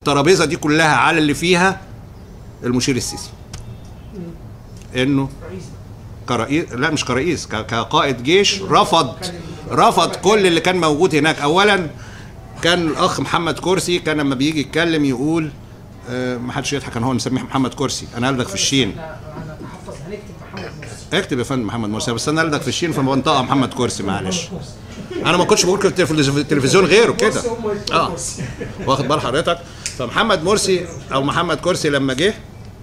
الترابيزه دي كلها على اللي فيها المشير السيسي انه كرئيس لا مش كرئيس ك- كقائد جيش رفض رفض كل اللي كان موجود هناك اولا كان الاخ محمد كرسي كان لما بيجي يتكلم يقول آه، ما حدش يضحك انا هو مسميه محمد كرسي انا قلدك في الشين هنتحفظ هنكتب محمد مرسي اكتب يا فندم محمد مرسي بس انا قلدك في الشين فمنطقه محمد كرسي معلش انا ما كنتش بقول كده في التلفز- في التلفزيون غيره كده اه واخد بال حضرتك فمحمد مرسي او محمد كرسي لما جه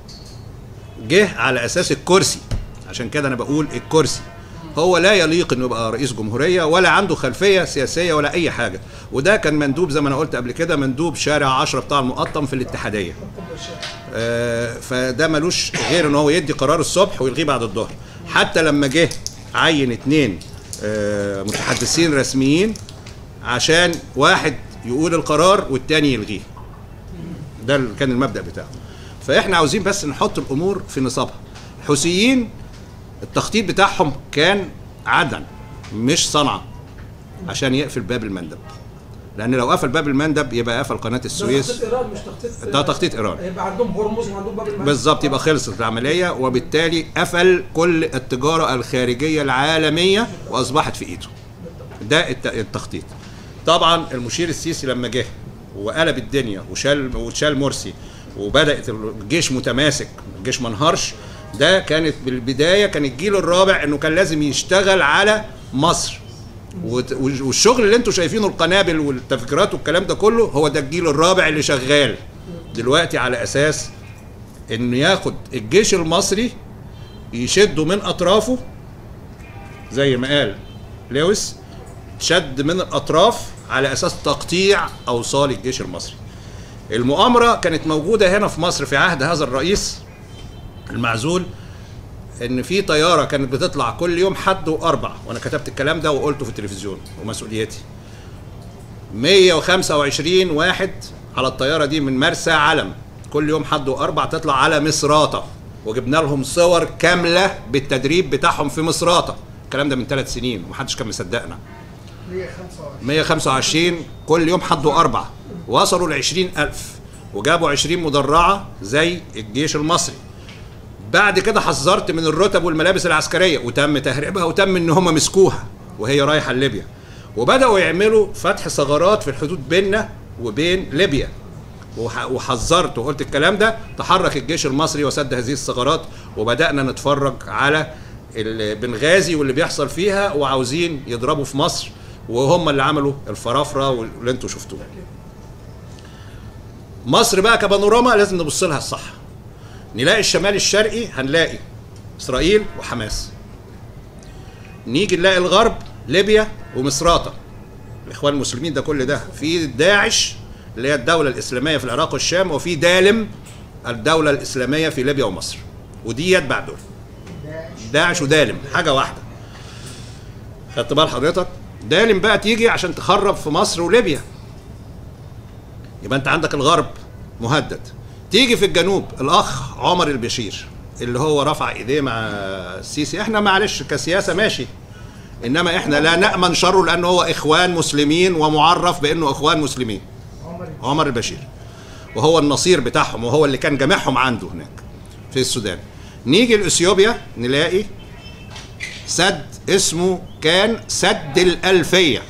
جه على اساس الكرسي عشان كده انا بقول الكرسي هو لا يليق انه يبقى رئيس جمهوريه ولا عنده خلفيه سياسيه ولا اي حاجه وده كان مندوب زي ما انا قلت قبل كده مندوب شارع 10 بتاع المقطم في الاتحاديه آه، فده ملوش غير ان هو يدي قرار الصبح ويلغيه بعد الظهر حتى لما جه عين اتنين آه، متحدثين رسميين عشان واحد يقول القرار والتاني يلغيه ده اللي كان المبدا بتاعه فاحنا عاوزين بس نحط الامور في نصابها الحوثيين التخطيط بتاعهم كان عدن مش صنعاء عشان يقفل باب المندب لان لو قفل باب المندب يبقى قفل قناه السويس تخطيط ايران مش تخطيط ده تخطيط إيران. يبقى عندهم هرمز وعندهم باب المندب بالظبط يبقى خلصت العمليه وبالتالي قفل كل التجاره الخارجيه العالميه واصبحت في ايده ده الت- التخطيط طبعا المشير السيسي لما جه وقلب الدنيا وشال وشال مرسي وبدات الجيش متماسك الجيش ما انهارش ده كانت بالبدايه كان الجيل الرابع انه كان لازم يشتغل على مصر وت- والشغل اللي انتم شايفينه القنابل والتفجيرات والكلام ده كله هو ده الجيل الرابع اللي شغال دلوقتي على اساس انه ياخد الجيش المصري يشده من اطرافه زي ما قال لويس شد من الاطراف على اساس تقطيع اوصال الجيش المصري المؤامره كانت موجوده هنا في مصر في عهد هذا الرئيس المعزول ان في طياره كانت بتطلع كل يوم حد واربع وانا كتبت الكلام ده وقلته في التلفزيون ومسؤوليتي 125 واحد على الطياره دي من مرسى علم كل يوم حد واربع تطلع على مصراته وجبنا لهم صور كامله بالتدريب بتاعهم في مصراته الكلام ده من ثلاث سنين ومحدش كان مصدقنا 125 كل يوم حد واربع وصلوا ل 20000 وجابوا 20 مدرعه زي الجيش المصري بعد كده حذرت من الرتب والملابس العسكريه وتم تهريبها وتم ان هم مسكوها وهي رايحه لليبيا وبداوا يعملوا فتح ثغرات في الحدود بيننا وبين ليبيا وح- وحذرت وقلت الكلام ده تحرك الجيش المصري وسد هذه الثغرات وبدانا نتفرج على ال- بنغازي واللي بيحصل فيها وعاوزين يضربوا في مصر وهم اللي عملوا الفرافره واللي انتوا شفتوه مصر بقى كبانوراما لازم نبص لها الصح نلاقي الشمال الشرقي هنلاقي اسرائيل وحماس نيجي نلاقي الغرب ليبيا ومصراته الاخوان المسلمين ده كل ده في داعش اللي هي الدوله الاسلاميه في العراق والشام وفي دالم الدوله الاسلاميه في ليبيا ومصر ودي يتبع دول داعش ودالم حاجه واحده خدت بال حضرتك دالم بقى تيجي عشان تخرب في مصر وليبيا يبقى انت عندك الغرب مهدد تيجي في الجنوب الاخ عمر البشير اللي هو رفع ايديه مع السيسي احنا معلش كسياسه ماشي انما احنا لا نامن شره لانه هو اخوان مسلمين ومعرف بانه اخوان مسلمين عمر البشير وهو النصير بتاعهم وهو اللي كان جامعهم عنده هناك في السودان نيجي لاثيوبيا نلاقي سد اسمه كان سد الألفية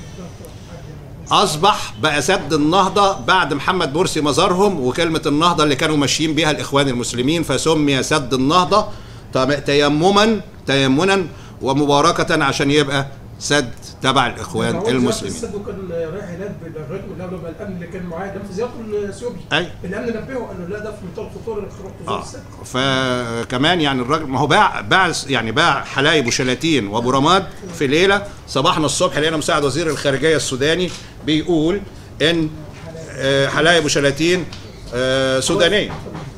أصبح بقى سد النهضة بعد محمد مرسي مزارهم وكلمة النهضة اللي كانوا ماشيين بيها الإخوان المسلمين فسمي سد النهضة تم- تيمما تيمنا ومباركة عشان يبقى سد تبع الإخوان المسلمين السد وكان رايح هناك بالرغم من لما الامن اللي كان معاه ده في زيارته الاثيوبي أي. الامن نبهه قال له لا ده في منتهى الخطوره انك تروح تزور اه السد فكمان يعني الراجل ما هو باع باع يعني باع حلايب وشلاتين وابو رماد في ليله صباحنا الصبح لقينا مساعد وزير الخارجيه السوداني بيقول ان آه، حلايب وشلاتين آه، سودانيه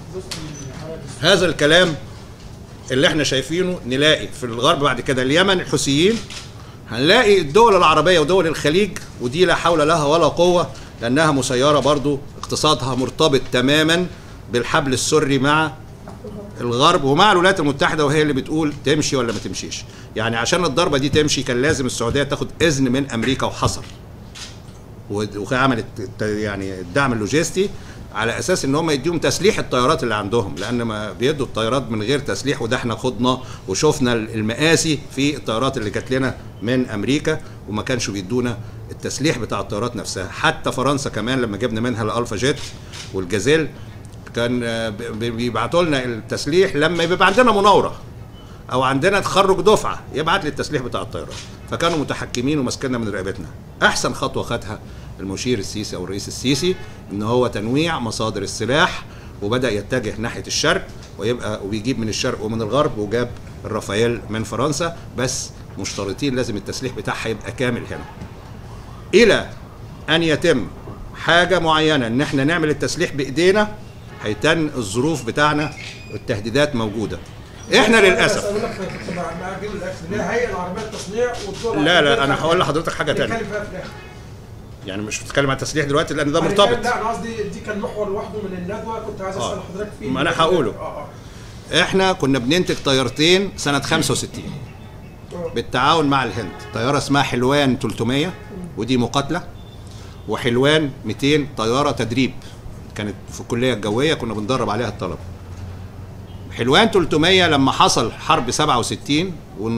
هذا الكلام اللي احنا شايفينه نلاقي في الغرب بعد كده اليمن الحوثيين هنلاقي الدول العربية ودول الخليج ودي لا حول لها ولا قوة لأنها مسيرة برضو اقتصادها مرتبط تماما بالحبل السري مع الغرب ومع الولايات المتحدة وهي اللي بتقول تمشي ولا ما تمشيش يعني عشان الضربة دي تمشي كان لازم السعودية تاخد إذن من أمريكا وحصل ود- وعملت الت- يعني الدعم اللوجستي على اساس ان هم يديهم تسليح الطيارات اللي عندهم لان ما بيدوا الطيارات من غير تسليح وده احنا خضنا وشفنا المآسي في الطيارات اللي جات لنا من امريكا وما كانش بيدونا التسليح بتاع الطيارات نفسها حتى فرنسا كمان لما جبنا منها الالفا جيت والجازيل كان آه، ب- ب- بيبعتوا لنا التسليح لما يبقى عندنا مناوره او عندنا تخرج دفعه يبعت لي التسليح بتاع الطيران فكانوا متحكمين وماسكيننا من رقبتنا احسن خطوه خدها المشير السيسي او الرئيس السيسي ان هو تنويع مصادر السلاح وبدا يتجه ناحيه الشرق ويبقى وبيجيب من الشرق ومن الغرب وجاب الرافائيل من فرنسا بس مشترطين لازم التسليح بتاعها يبقى كامل هنا الى ان يتم حاجه معينه ان احنا نعمل التسليح بايدينا هيتن الظروف بتاعنا والتهديدات موجوده احنا للاسف اقول لك كنت مع مع جيل الاكس اللي هي الهيئه العربيه للتصنيع والدول لا العربية لا انا هقول لحضرتك حاجه بنتكلم تانية فيها في الآخر. يعني مش بتتكلم عن التسليح دلوقتي لان ده يعني مرتبط كان- لا انا قصدي دي كان محور لوحده من الندوه كنت عايز اسال آه. حضرتك فيه ما أنا هقوله. اه اه احنا كنا بننتج طيارتين سنه 65 آه. بالتعاون مع الهند طياره اسمها حلوان 300 ودي مقاتله وحلوان 200 طياره تدريب كانت في الكليه الجويه كنا بندرب عليها الطلبه حلوان 300 لما حصل حرب 67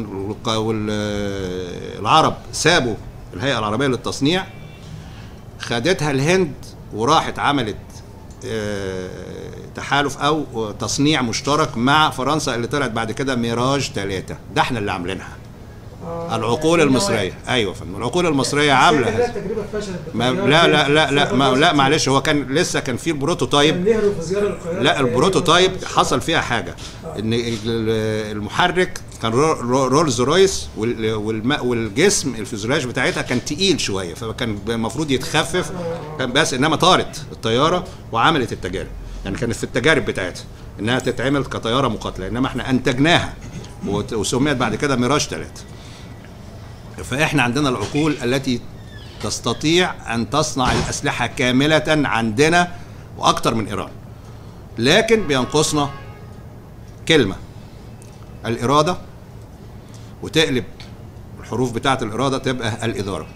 والعرب سابوا الهيئه العربيه للتصنيع خدتها الهند وراحت عملت آه، تحالف او تصنيع مشترك مع فرنسا اللي طلعت بعد كده ميراج ثلاثة ده احنا اللي عاملينها آه. العقول يعني المصريه ايوه يا فندم العقول المصريه عامله هذا هذا تجربه فشلت ما بالطيارة لا دي. لا لا لا ما لا 64. معلش هو كان لسه كان في البروتوتايب كان نهرو في زياره للقاهره لا البروتوتايب حصل فيها حاجه ان ال- المحرك كان رو- رو- رولز رويس وال- والم- والجسم الفيزيولوجي بتاعتها كان تقيل شويه فكان المفروض يتخفف كان بس انما طارت الطياره وعملت التجارب يعني كانت في التجارب بتاعتها انها تتعمل كطياره مقاتله انما احنا انتجناها وت- وسميت بعد كده ميراج ثلاثة فاحنا عندنا العقول التي تستطيع ان تصنع الاسلحه كامله عندنا واكثر من ايران لكن بينقصنا كلمة الإرادة وتقلب الحروف بتاعة الإرادة تبقى الإدارة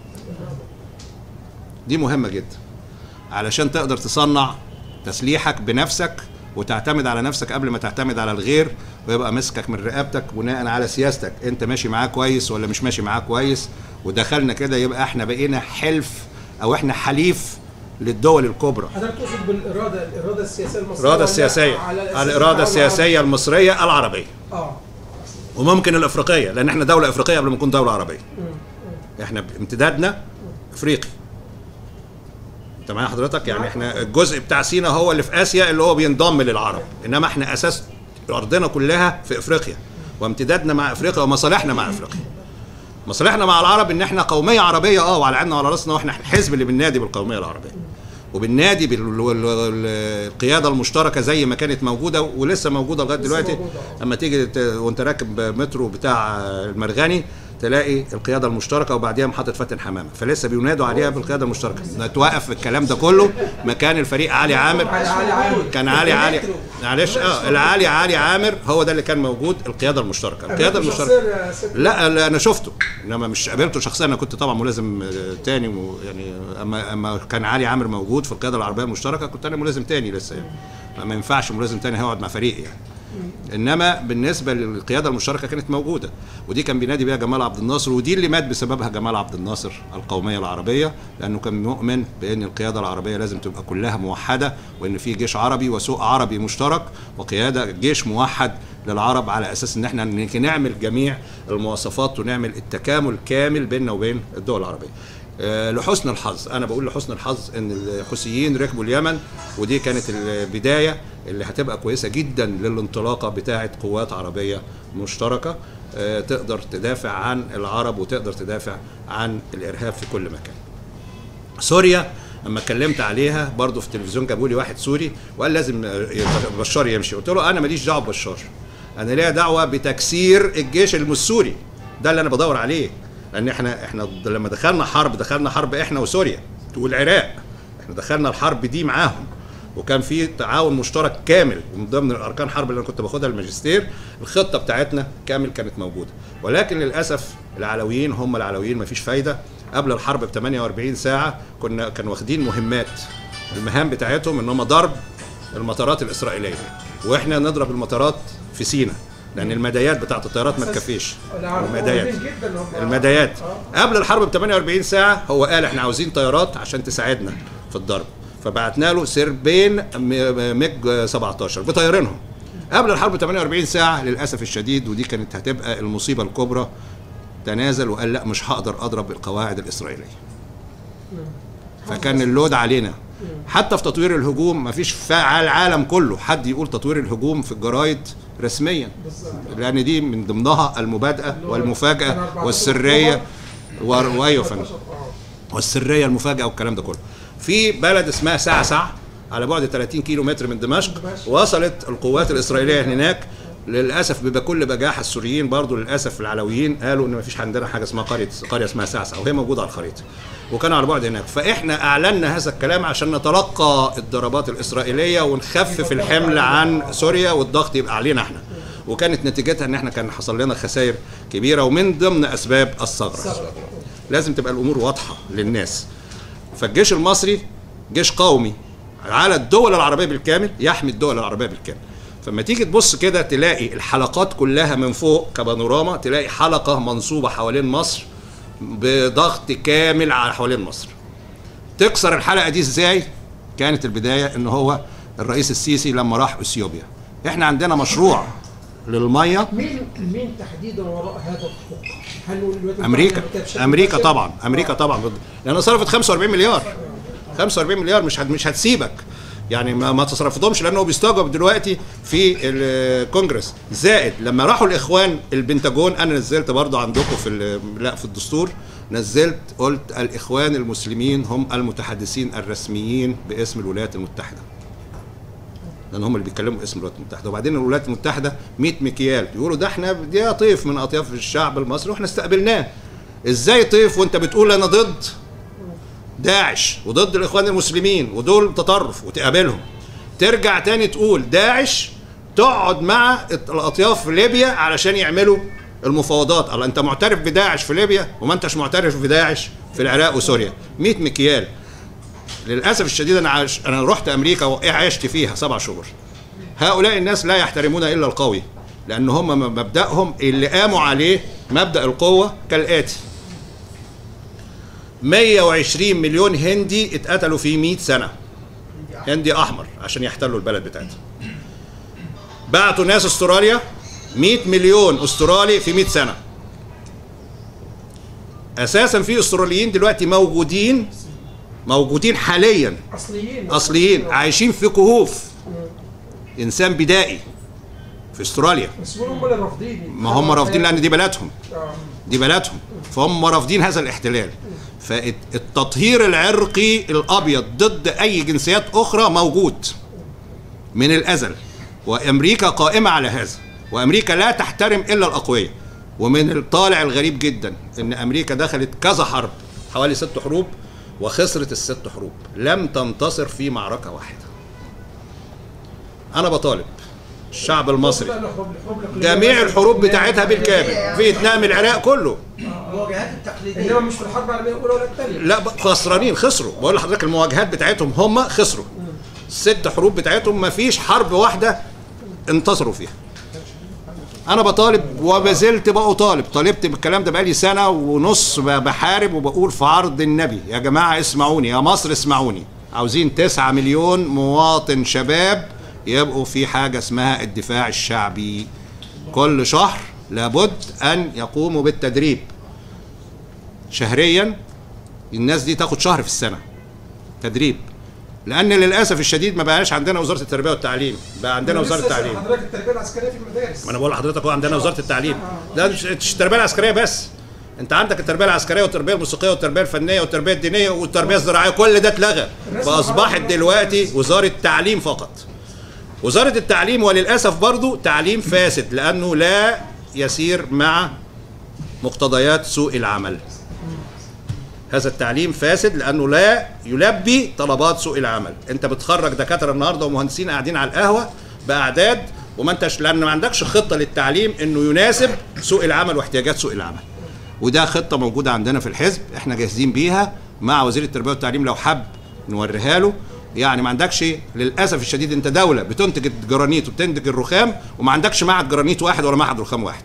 دي مهمة جدا علشان تقدر تصنع تسليحك بنفسك وتعتمد على نفسك قبل ما تعتمد على الغير ويبقى مسكك من رقبتك بناء على سياستك انت ماشي معاه كويس ولا مش ماشي معاه كويس ودخلنا كده يبقى احنا بقينا حلف او احنا حليف للدول الكبرى حضرتك تقصد بالاراده الاراده السياسيه المصريه الإرادة ولا السياسية على الأساس الإرادة التعاون مع- السياسية المصرية العربية اه وممكن الافريقيه لان احنا دوله افريقيه قبل ما نكون دوله عربيه احنا امتدادنا افريقي انت معايا حضرتك يعني احنا الجزء بتاع سينا هو اللي في اسيا اللي هو بينضم للعرب انما احنا اساس ارضنا كلها في افريقيا وامتدادنا مع افريقيا ومصالحنا مع افريقيا مصالحنا مع العرب ان احنا قوميه عربيه اه وعلى عيننا وعلى راسنا واحنا الحزب اللي بننادي بالقوميه العربيه وبالنادي بالقياده المشتركه زي ما كانت موجوده ولسه موجوده لغايه لسه دلوقتي موجودة، آه. اما تيجي ت- وانت راكب مترو بتاع المرغني تلاقي القياده المشتركه وبعديها محطه فاتن حمامه فلسه بينادوا عليها بالقياده المشتركه توقف الكلام ده كله مكان الفريق علي عامر علي علي عامر كان علي علي معلش اه العالي علي عامر هو ده اللي كان موجود القياده المشتركه القياده قابلته المشتركه شخصياً يا ست؟ لا لا انا شفته انما مش قابلته شخصيا انا كنت طبعا ملازم آه، تاني و- يعني اما اما كان علي عامر موجود في القياده العربيه المشتركه كنت انا ملازم تاني لسه يعني ما ينفعش ملازم تاني هيقعد مع فريقي يعني انما بالنسبه للقياده المشتركه كانت موجوده ودي كان بينادي بيها جمال عبد الناصر ودي اللي مات بسببها جمال عبد الناصر القوميه العربيه لانه كان مؤمن بان القياده العربيه لازم تبقى كلها موحده وان في جيش عربي وسوق عربي مشترك وقياده جيش موحد للعرب على اساس ان احنا نعمل جميع المواصفات ونعمل التكامل كامل بيننا وبين الدول العربيه آه، لحسن الحظ انا بقول لحسن الحظ ان الحوثيين ركبوا اليمن ودي كانت البدايه اللي هتبقى كويسه جدا للانطلاقه بتاعه قوات عربيه مشتركه آه، تقدر تدافع عن العرب وتقدر تدافع عن الارهاب في كل مكان سوريا لما اتكلمت عليها برضه في التلفزيون جابوا لي واحد سوري وقال لازم بشار يمشي قلت له انا ماليش دعوه ببشار انا ليا دعوه بتكسير الجيش السوري ده اللي انا بدور عليه لان احنا احنا لما دخلنا حرب دخلنا حرب احنا وسوريا والعراق احنا دخلنا الحرب دي معاهم وكان في تعاون مشترك كامل ومن ضمن الاركان حرب اللي انا كنت باخدها الماجستير الخطه بتاعتنا كامل كانت موجوده ولكن للاسف العلويين هم العلويين مفيش فايده قبل الحرب ب 48 ساعه كنا كانوا واخدين مهمات المهام بتاعتهم ان هم ضرب المطارات الاسرائيليه واحنا نضرب المطارات في سينا لان المدايات بتاعت الطيارات ما تكفيش المدايات المدايات جدا هم المدايات آه. قبل الحرب ب 48 ساعه هو قال احنا عاوزين طيارات عشان تساعدنا في الضرب فبعتنا له سربين م- ميج 17 بطيارينهم قبل الحرب ب 48 ساعه للاسف الشديد ودي كانت هتبقى المصيبه الكبرى تنازل وقال لا مش هقدر اضرب القواعد الاسرائيليه فكان اللود علينا حتى في تطوير الهجوم ما فيش في العالم كله حد يقول تطوير الهجوم في الجرايد رسميا بالظبط لان دي من ضمنها المبادئه اللي هو والمفاجاه 14 والسريه و- وايوه فندم 13 آه. والسريه المفاجاه والكلام ده كله في بلد اسمها سعسع على بعد 30 كيلو متر من دمشق دمشق. وصلت القوات الاسرائيليه هناك للاسف بكل بجاحه السوريين برضو للاسف العلويين قالوا ان ما فيش عندنا حاجه اسمها قريه قريه اسمها سعسع وهي موجوده على الخريطه وكانوا على بعد هناك فاحنا اعلنا هذا الكلام عشان نتلقى الضربات الاسرائيليه ونخفف الحمل عن سوريا والضغط يبقى علينا احنا وكانت نتيجتها ان احنا كان حصل لنا خسائر كبيره ومن ضمن اسباب الثغره لازم تبقى الامور واضحه للناس فالجيش المصري جيش قومي على الدول العربيه بالكامل يحمي الدول العربيه بالكامل فلما تيجي تبص كده تلاقي الحلقات كلها من فوق كبانوراما تلاقي حلقه منصوبه حوالين مصر بضغط كامل على حوالين مصر تكسر الحلقه دي ازاي كانت البدايه ان هو الرئيس السيسي لما راح اثيوبيا احنا عندنا مشروع للميه مين مين تحديدا وراء هذا الخطوط؟ هل هو الولايات امريكا المتحدة بشكل امريكا مباشر؟ طبعا امريكا آه. طبعا ضد لان صرفت 45 مليار 45 مليار مش هت- مش هتسيبك يعني ما, ما تصرفتهمش لانه بيستوجب دلوقتي في الكونجرس زائد لما راحوا الاخوان البنتاجون انا نزلت برضو عندكم في ال- لا في الدستور نزلت قلت الاخوان المسلمين هم المتحدثين الرسميين باسم الولايات المتحده لان هم اللي بيتكلموا باسم الولايات المتحده وبعدين الولايات المتحده 100 مكيال يقولوا ده احنا دي طيف من اطياف الشعب المصري واحنا استقبلناه ازاي طيف وانت بتقول انا ضد داعش وضد الاخوان المسلمين ودول تطرف وتقابلهم ترجع تاني تقول داعش تقعد مع الاطياف في ليبيا علشان يعملوا المفاوضات الله انت معترف بداعش في ليبيا وما انتش معترف بداعش في العراق وسوريا 100 مكيال للاسف الشديد انا عاش انا رحت امريكا وعشت فيها سبع شهور هؤلاء الناس لا يحترمون الا القوي لان هم مبداهم اللي قاموا عليه مبدا القوه كالاتي 120 مليون هندي اتقتلوا في 100 سنه هندي احمر عشان يحتلوا البلد بتاعتهم بعتوا ناس استراليا 100 مليون استرالي في 100 سنه اساسا في استراليين دلوقتي موجودين موجودين حاليا اصليين اصليين عايشين في كهوف انسان بدائي في استراليا بس هم اللي رافضين ما هم رافضين لان دي بلدهم آه. دي بلدهم فهم رافضين هذا الاحتلال فالتطهير العرقي الابيض ضد اي جنسيات اخرى موجود من الازل وامريكا قائمه على هذا وامريكا لا تحترم الا الاقوياء ومن الطالع الغريب جدا ان امريكا دخلت كذا حرب حوالي ست حروب وخسرت الست حروب لم تنتصر في معركه واحده انا بطالب الشعب المصري لا، الحروب- الحروب الإقليمية جميع مثلاً الحروب في بتاعتها بالكامل فيتنام العراق كله المواجهات التقليديه انما مش في الحرب العالميه الاولى ولا الثانيه لا ب- خسرانين خسروا بقول لحضرتك المواجهات بتاعتهم هم خسروا الست حروب بتاعتهم ما فيش حرب واحده انتصروا فيها انا بطالب وما زلت بطالب طالبت بالكلام ده بقالي سنه ونص ب- بحارب وبقول في عرض النبي يا جماعه اسمعوني يا مصر اسمعوني عاوزين تسعة مليون مواطن شباب يبقوا في حاجه اسمها الدفاع الشعبي كل شهر لابد ان يقوموا بالتدريب شهريا الناس دي تاخد شهر في السنه تدريب لان للاسف الشديد ما بقاش عندنا وزاره التربيه والتعليم بقى عندنا وزاره التعليم حضرتك التربيه العسكريه في المدارس ما انا بقول لحضرتك هو عندنا وزاره التعليم ده مش مش التربيه العسكريه بس انت عندك التربيه العسكريه والتربيه الموسيقيه والتربيه الفنيه والتربيه الدينيه والتربيه الزراعيه كل ده اتلغى فاصبحت دلوقتي وزاره تعليم فقط وزاره التعليم وللاسف برضو تعليم فاسد لانه لا يسير مع مقتضيات سوق العمل هذا التعليم فاسد لانه لا يلبي طلبات سوق العمل انت بتخرج دكاتره النهارده ومهندسين قاعدين على القهوه باعداد وما انتش لان ما عندكش خطه للتعليم انه يناسب سوق العمل واحتياجات سوق العمل وده خطه موجوده عندنا في الحزب احنا جاهزين بيها مع وزير التربيه والتعليم لو حب نوريها له يعني ما عندكش للاسف الشديد انت دوله بتنتج الجرانيت وبتنتج الرخام وما عندكش معهد جرانيت واحد ولا معهد رخام واحد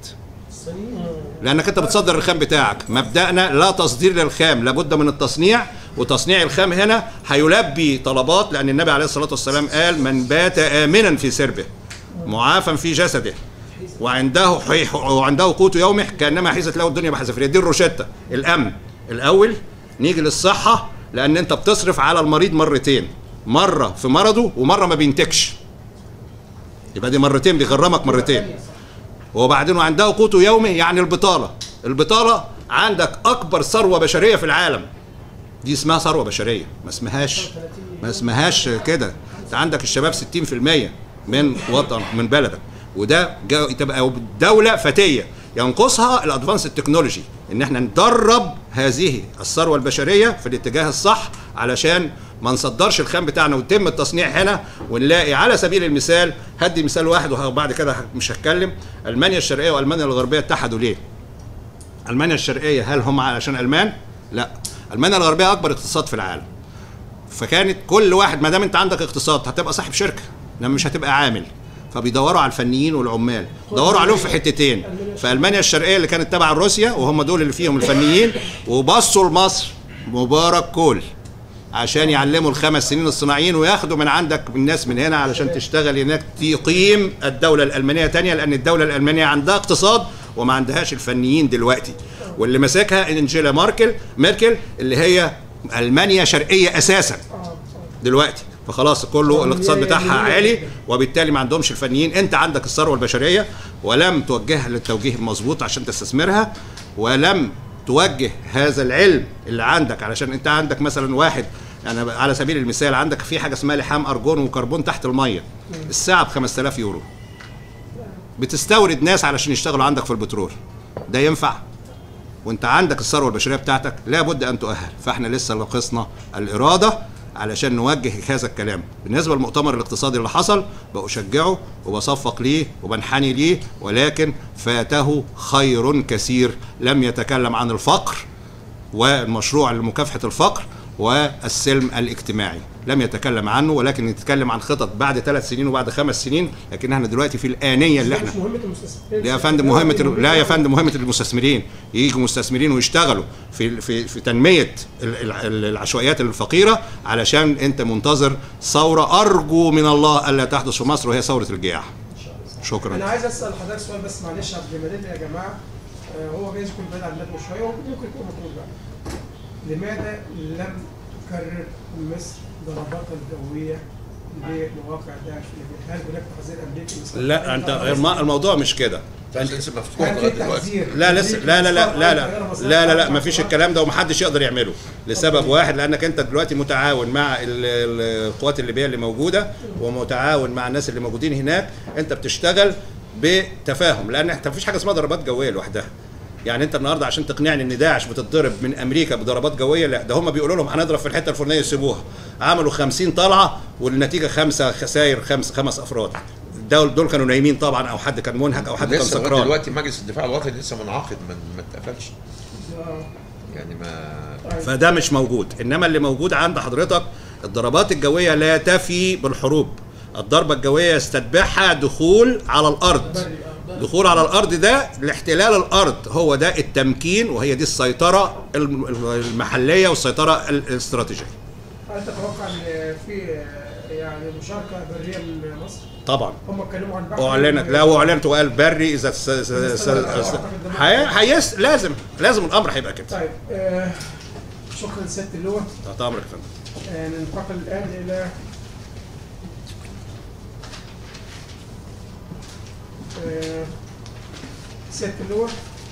لانك انت بتصدر الخام بتاعك مبدانا لا تصدير للخام لابد من التصنيع وتصنيع الخام هنا هيلبي طلبات لان النبي عليه الصلاه والسلام قال من بات امنا في سربه معافى في جسده وعنده حيح وعنده قوت يومه كانما حيزت له الدنيا بحذافيرها دي الروشته الامن الاول نيجي للصحه لان انت بتصرف على المريض مرتين مره في مرضه ومره ما بينتجش يبقى دي مرتين بيغرمك مرتين وبعدين وعنده قوت يومه يعني البطاله البطاله عندك اكبر ثروه بشريه في العالم دي اسمها ثروه بشريه ما اسمهاش ما اسمهاش كده انت عندك الشباب 60% من وطن من بلدك وده جا- تبقى دوله فتيه ينقصها الادفانس التكنولوجي ان احنا ندرب هذه الثروه البشريه في الاتجاه الصح علشان ما نصدرش الخام بتاعنا ويتم التصنيع هنا ونلاقي على سبيل المثال هدي مثال واحد وبعد كده مش هتكلم المانيا الشرقيه والمانيا الغربيه اتحدوا ليه؟ المانيا الشرقيه هل هم علشان المان؟ لا المانيا الغربيه اكبر اقتصاد في العالم فكانت كل واحد ما دام انت عندك اقتصاد هتبقى صاحب شركه انما مش هتبقى عامل فبيدوروا على الفنيين والعمال دوروا عليهم في حتتين في المانيا الشرقيه اللي كانت تبع روسيا وهم دول اللي فيهم الفنيين وبصوا لمصر مبارك كول عشان يعلموا الخمس سنين الصناعيين وياخدوا من عندك الناس من هنا علشان تشتغل هناك تقيم الدولة الألمانية تانية لأن الدولة الألمانية عندها اقتصاد وما عندهاش الفنيين دلوقتي واللي ماسكها انجيلا ماركل ميركل اللي هي ألمانيا شرقية أساسا دلوقتي فخلاص كله الاقتصاد بتاعها عالي وبالتالي ما عندهمش الفنيين انت عندك الثروه البشريه ولم توجهها للتوجيه المظبوط عشان تستثمرها ولم توجه هذا العلم اللي عندك علشان انت عندك مثلا واحد يعني على سبيل المثال عندك في حاجه اسمها لحام ارجون وكربون تحت الميه الساعه ب 5000 يورو بتستورد ناس علشان يشتغلوا عندك في البترول ده ينفع وانت عندك الثروه البشريه بتاعتك لابد ان تؤهل فاحنا لسه ناقصنا الاراده علشان نوجه هذا الكلام بالنسبه للمؤتمر الاقتصادي اللي حصل بشجعه وبصفق ليه وبنحني ليه ولكن فاته خير كثير لم يتكلم عن الفقر والمشروع لمكافحه الفقر والسلم الاجتماعي لم يتكلم عنه ولكن يتكلم عن خطط بعد ثلاث سنين وبعد خمس سنين لكن احنا دلوقتي في الآنية اللي احنا مش مهمه المستثمرين لا يا فندم مهمة لا يا فندم مهمة المستثمرين يجوا مستثمرين ويشتغلوا في في في تنمية ال- ال- ال- العشوائيات الفقيرة علشان أنت منتظر ثورة أرجو من الله ألا تحدث في مصر وهي ثورة الجياع انا شكرا عايز اسال حضرتك سؤال بس معلش يا عبد المنعم يا جماعه آه، هو جايز يكون بعيد عن الندوه شويه وممكن يكون مطلوب بقى لماذا لم تكرر مصر ضرباتها الجويه لمواقع داعش في ليبيا؟ هل هناك تحذير امريكي مثلا؟ لا أنت الم- الموضوع مش كده انت لسه مفتوح هل في لغايه دلوقتي تحذير لا لسه لا لا لا لا لا طيارة مصرية لا لا لا بتاعت ما فيش مصر؟ الكلام ده ومحدش يقدر يعمله لسبب واحد لانك انت دلوقتي متعاون مع ال- ال- القوات الليبيه اللي موجوده ومتعاون مع الناس اللي موجودين هناك انت بتشتغل بتفاهم لان انت مفيش حاجه اسمها ضربات جويه لوحدها يعني انت النهارده عشان تقنعني ان داعش بتتضرب من امريكا بضربات جويه لا ده هم بيقولوا لهم هنضرب في الحته الفلانيه يسيبوها عملوا 50 طلعه والنتيجه خمسه خسائر خمس خمس افراد دول دول كانوا نايمين طبعا او حد كان منهك او حد كان لسه لغايه سكران دلوقتي مجلس الدفاع الوطني لسه منعقد ما ما اتقفلش آه، يعني ما طيب. فده مش موجود انما اللي موجود عند حضرتك الضربات الجويه لا تفي بالحروب الضربه الجويه يستتبعها دخول على الارض دخول على الارض ده لاحتلال الارض هو ده التمكين وهي دي السيطره الم- المحليه والسيطره الاستراتيجيه هل تتوقع ان في آه، يعني مشاركه بريه من مصر؟ طبعا هم اتكلموا عن بحث اعلنت لا واعلنت وقال بري اذا س- س- س- س- هي- هيس لازم لازم الامر هيبقى كده طيب آه، شكرا سياده اللواء تحت امرك يا فندم آه، ننتقل الان الى آه، سياده اللواء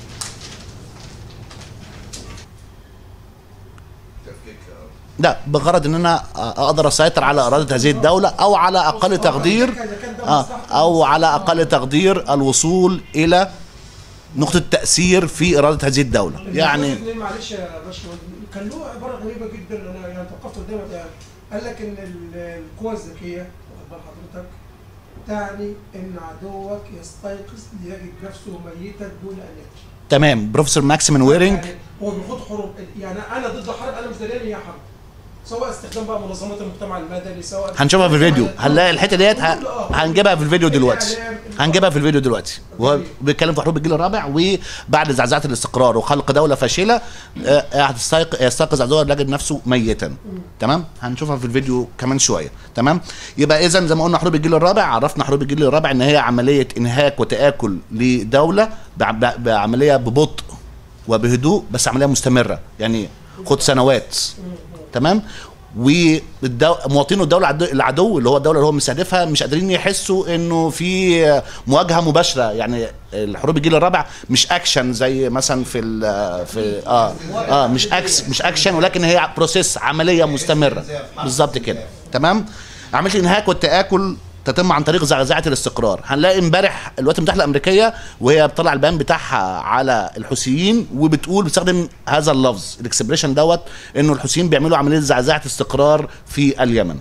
لا بغرض ان انا اقدر اسيطر على اراده هذه الدوله او على اقل تقدير آه، او على اقل تقدير الوصول الى نقطه تاثير في اراده هذه الدوله يعني الجزء اللي- معلش يا باشمهندس كان له عباره غريبه جدا انا يعني توقفت قدامها يعني قال لك ان ال- القوى الذكيه واخد بال حضرتك تعني ان عدوك يستيقظ ليجد نفسه ميتا دون ان يدري تمام بروفيسور ماكسيمين ويرينج يعني هو بيخوض حروب يعني انا ضد حرب انا مش دليل هي حرب سواء استخدام بقى منظمات المجتمع المدني سواء هنشوفها في الفيديو هنلاقي الحته ديت ه- هنجيبها في الفيديو دلوقتي هنجيبها في الفيديو دلوقتي وهو بيتكلم في حروب الجيل الرابع وبعد زعزعه الاستقرار وخلق دوله فاشله آه، هتستيق- يستيقظ عدو يجد نفسه ميتا تمام هنشوفها في الفيديو كمان شويه تمام يبقى اذا زي ما قلنا حروب الجيل الرابع عرفنا حروب الجيل الرابع ان هي عمليه انهاك وتاكل لدوله بع- بع- بعمليه ببطء وبهدوء بس عمليه مستمره يعني خد سنوات تمام ومواطنو الدوله العدو- العدو اللي هو الدوله اللي هو مستهدفها مش قادرين يحسوا انه في مواجهه مباشره يعني الحروب الجيل الرابع مش اكشن زي مثلا في ال في اه اه مش اكس مش اكشن ولكن هي بروسيس عمليه مستمره بالظبط كده تمام عمليه الانهاك والتاكل تتم عن طريق زعزعه الاستقرار هنلاقي امبارح الولايات المتحده الامريكيه وهي بتطلع البيان بتاعها على الحوثيين وبتقول بتستخدم هذا اللفظ الاكسبريشن دوت انه الحوثيين بيعملوا عمليه زعزعه استقرار في اليمن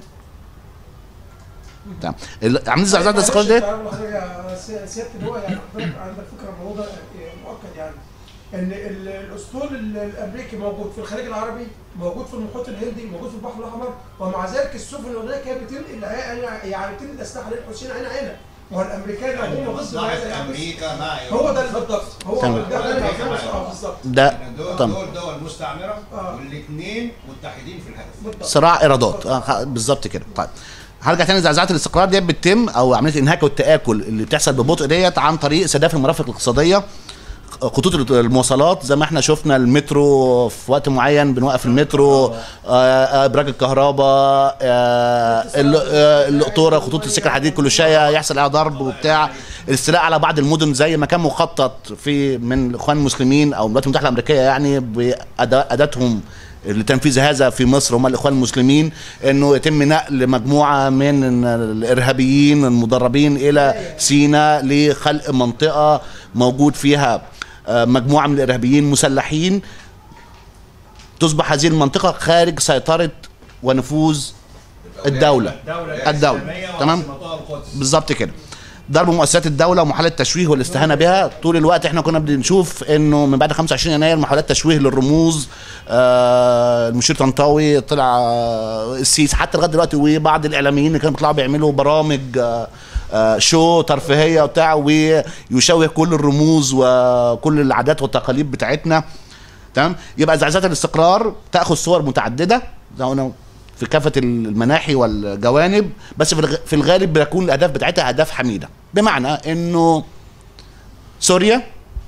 تمام ال- عمليه زعزعه الاستقرار ديت سياده اللواء يعني حضرتك عندك فكره الموضوع ده مؤكد يعني ان ال- الاسطول ال- الامريكي موجود في الخليج العربي موجود في المحيط الهندي موجود في البحر الاحمر ومع ذلك السفن الاولانيه كانت بتنقل عي- يعني بتنقل اسلحه للحوثيين عين عينه ما هو الامريكان لو هم ضد مصلحة هذا يعني امريكا مع هو ده اللي بالضبط هو تمام. ده اللي أنا عايزه. اه بالظبط ده يعني دول تمام دول دول مستعمره آه. والاثنين متحدين في الهدف بالضبط صراع ايرادات آه خ- بالظبط كده طيب هرجع تاني زعزعه الاستقرار ديت بتتم او عمليه الانهاك والتاكل اللي بتحصل ببطء ديت عن طريق استهداف المرافق الاقتصاديه خطوط المواصلات زي ما احنا شفنا المترو في وقت معين بنوقف المترو آه، آه، ابراج الكهرباء آه، ال- آه، القطوره خطوط السكه الحديد كل شويه يحصل عليها ضرب وبتاع الاستيلاء على بعض المدن زي ما كان مخطط في من الاخوان المسلمين او الولايات المتحده الامريكيه يعني باداتهم لتنفيذ هذا في مصر هم الاخوان المسلمين انه يتم نقل مجموعه من الارهابيين المدربين الى سيناء لخلق منطقه موجود فيها آه، مجموعه من الارهابيين مسلحين تصبح هذه المنطقه خارج سيطره ونفوذ الدوله الدوله تمام بالظبط كده ضرب مؤسسات الدولة ومحاولة التشويه والاستهانة بها طول الوقت احنا كنا بنشوف انه من بعد 25 يناير محاولات تشويه للرموز آه المشير طنطاوي طلع آه السيسي حتى لغاية دلوقتي وبعض الاعلاميين اللي كانوا بيطلعوا بيعملوا برامج آه آه شو ترفيهية وبتاع ويشوه كل الرموز وكل العادات والتقاليد بتاعتنا تمام يبقى زعزعة الاستقرار تاخذ صور متعدده زي ما قلنا في كافه المناحي والجوانب بس في الغ- في الغالب بتكون الاهداف بتاعتها اهداف حميده بمعنى انه سوريا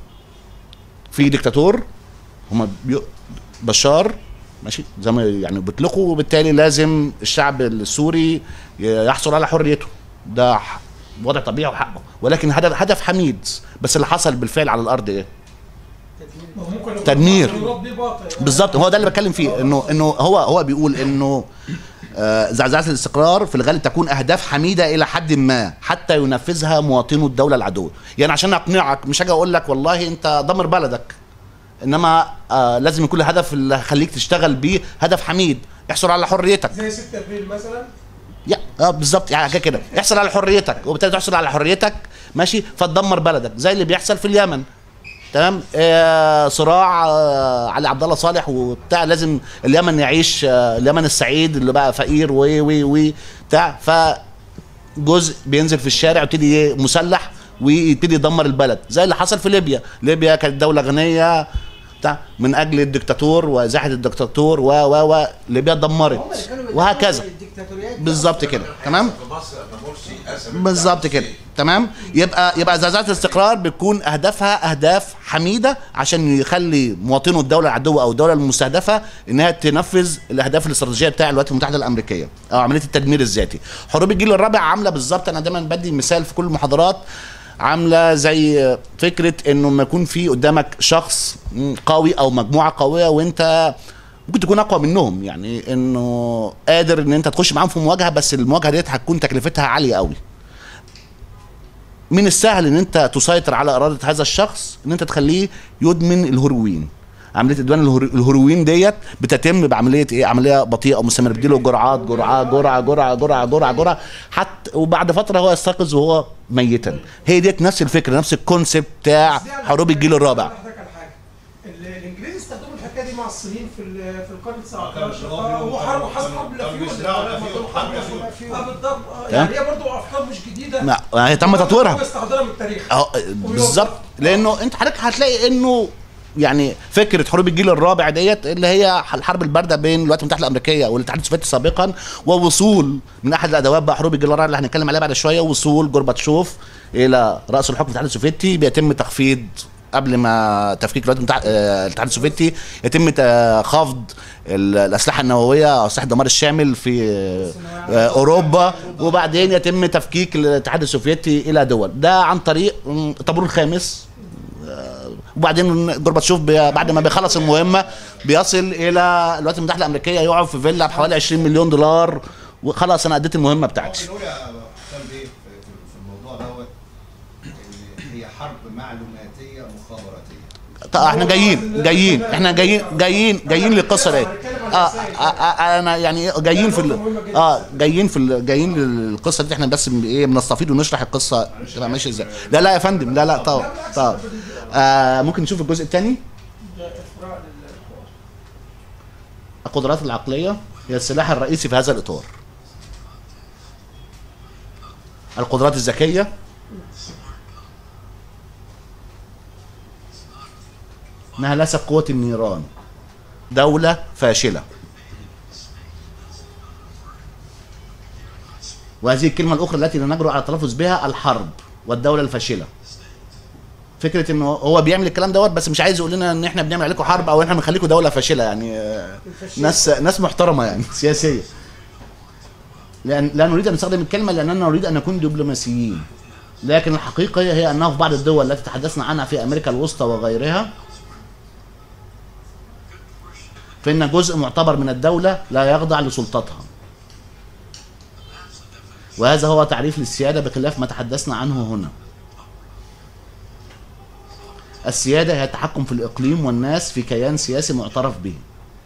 في ديكتاتور هم بي... بشار ماشي زي ما يعني بيطلقوا وبالتالي لازم الشعب السوري يحصل على حريته ده ح- وضع طبيعي وحقه ولكن هدف هدف حميد بس اللي حصل بالفعل على الارض ايه ما هو ممكن يكون تدمير. يراد بيه باطل يعني. بالظبط هو ده اللي بتكلم فيه انه انه هو هو بيقول انه آه، زعزعه الاستقرار في الغالب تكون اهداف حميده الى حد ما حتى ينفذها مواطنو الدوله العدوه يعني عشان اقنعك مش هاجي اقول لك والله انت دمر بلدك انما آه لازم يكون الهدف اللي هيخليك تشتغل بيه هدف حميد احصل على حريتك زي 6 ابريل مثلا يا اه بالظبط يعني حاجه كده احصل على حريتك وبالتالي تحصل على حريتك ماشي فتدمر بلدك زي اللي بيحصل في اليمن تمام آه صراع آه علي عبد الله صالح وبتاع لازم اليمن يعيش آه اليمن السعيد اللي بقى فقير و و و بتاع فجزء بينزل في الشارع ويبتدي مسلح ويبتدي يدمر البلد زي اللي حصل في ليبيا ليبيا كانت دوله غنيه بتاع من اجل الدكتاتور وازاحه الدكتاتور و و و ليبيا اتدمرت هم اللي كانوا بيدعموا وهكذا الديكتاتوريات بالظبط كده تمام في مصر لما مرسي قسم بالظبط كده تمام يبقى يبقى زعزعه الاستقرار بتكون اهدافها اهداف حميده عشان يخلي مواطنو الدوله العدوه او الدوله المستهدفه انها تنفذ الاهداف الاستراتيجيه بتاع الولايات المتحده الامريكيه او عمليه التدمير الذاتي حروب الجيل الرابع عامله بالظبط انا دايما بدي مثال في كل المحاضرات عامله زي فكره انه لما يكون في قدامك شخص قوي او مجموعه قويه وانت ممكن تكون اقوى منهم يعني انه قادر ان انت تخش معاهم في مواجهه بس المواجهه ديت هتكون تكلفتها عاليه قوي من السهل ان انت تسيطر على اراده هذا الشخص ان انت تخليه يدمن الهروين عمليه ادمان الهر- الهروين ديت بتتم بعمليه ايه عمليه بطيئه ومستمره بتديله جرعات جرعه جرعه جرعه جرعه جرعه جرعه حتى وبعد فتره هو يستيقظ وهو ميتا هي ديت نفس الفكره نفس الكونسيبت بتاع بس دي على حروب فكرة الجيل الرابع أقول لحضرتك على حاجة. ال- الانجليز استخدموا الحكايه دي مع الصين المصريين في ال- في القرن ال 19 كانوا بيزرعوا آه، فيهم، وحرب كانوا- حصل حرب كانوا الافيون بيزرعوا الأفيون، حرب الأفيون. اه بالضبط آه، تمام. يعني هي برضه افكار مش جديده لا، هي تم تطويرها. هو يستحضرها من التاريخ اه بالظبط لانه انت حضرتك هتلاقي انه يعني فكره حروب الجيل الرابع ديت اللي هي الحرب البارده بين الولايات المتحده الامريكيه والاتحاد السوفيتي سابقا ووصول من احد الادوات بقى حروب الجيل الرابع اللي هنتكلم عليها بعد شويه وصول جورباتشوف الى راس الحكم في الاتحاد السوفيتي بيتم تخفيض قبل ما تفكيك الولايات المتحده آه، الاتحاد السوفيتي يتم تا- خفض ال- الاسلحه النوويه او سلاح الدمار الشامل في آه، اوروبا وبعدين يتم تفكيك الاتحاد السوفيتي الى دول ده عن طريق م، الطابور الخامس آه، وبعدين جورباتشوف بي- بعد ما بيخلص المهمه بيصل الى الولايات المتحده الامريكيه يقعد في فيلا بحوالي 20 مليون دولار وخلاص انا اديت المهمه بتاعتي نقول يا حسام بيه في في- في الموضوع دوت إن هي حرب معلوماتيه مخابراتيه طيب احنا جايين جايين احنا جايين جايين جايين للقصه دي اه آه، آه، انا يعني جايين في ال- اه جايين في ال- جايين للقصه دي احنا بس ب- ايه بنستفيد ونشرح القصه تبقى ماشيه ازاي لا لا يا فندم لا لا طبعا طبعا آه ممكن نشوف الجزء الثاني ده إفراء لل- القدرات العقليه هي السلاح الرئيسي في هذا الاطار القدرات الذكيه انها ليست قوه النيران دوله فاشله وهذه الكلمه الاخرى التي لا نجرؤ على التلفظ بها الحرب والدوله الفاشله فكره انه هو بيعمل الكلام دوت بس مش عايز يقول لنا ان احنا بنعمل عليكم حرب او احنا بنخليكم دوله فاشله يعني آه، ناس ناس محترمه يعني سياسيه لان لا نريد ان نستخدم الكلمه لاننا نريد ان نكون دبلوماسيين لكن الحقيقه هي انه في بعض الدول التي تحدثنا عنها في امريكا الوسطى وغيرها فان جزء معتبر من الدوله لا يخضع لسلطتها وهذا هو تعريف للسياده بخلاف ما تحدثنا عنه هنا السياده هي التحكم في الاقليم والناس في كيان سياسي معترف به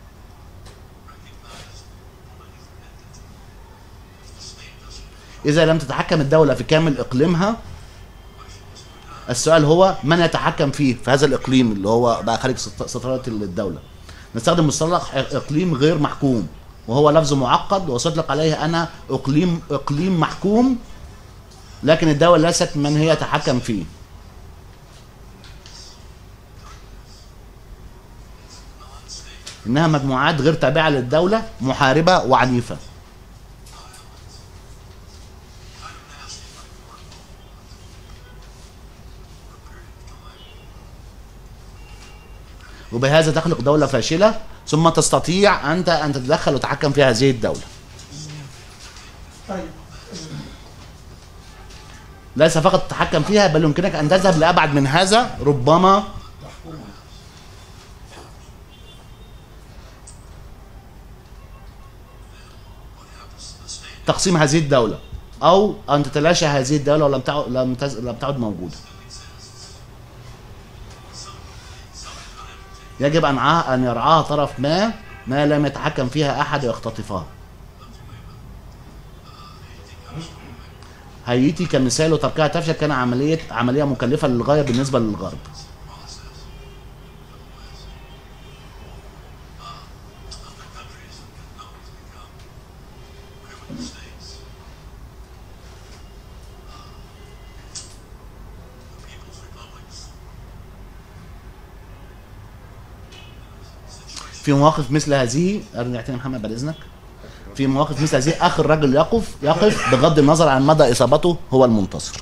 إذا لم تتحكم الدولة في كامل إقليمها السؤال هو من يتحكم فيه في هذا الإقليم اللي هو بقى خارج سط- سيطرة الدولة نستخدم مصطلح إقليم غير محكوم وهو لفظ معقد وسيطلق عليه أنا إقليم إقليم محكوم لكن الدولة ليست من هي يتحكم فيه إنها مجموعات غير تابعة للدولة محاربة وعنيفة وبهذا تخلق دولة فاشلة ثم تستطيع أنت أن تتدخل وتتحكم في هذه الدولة طيب ليس فقط تتحكم فيها بل يمكنك أن تذهب لأبعد من هذا ربما تقسيم هذه الدولة أو أن تتلاشى هذه الدولة ولم تعد لم تز... لم تعد موجودة يجب أن ع- أن يرعاها طرف ما ما لم يتحكم فيها أحد ويختطفها هايتي كمثال وتركها تفشل كان عملية عملية مكلفة للغاية بالنسبة للغرب في مواقف مثل هذه ارجع تاني محمد بعد اذنك في مواقف مثل هذه اخر رجل يقف يقف بغض النظر عن مدى اصابته هو المنتصر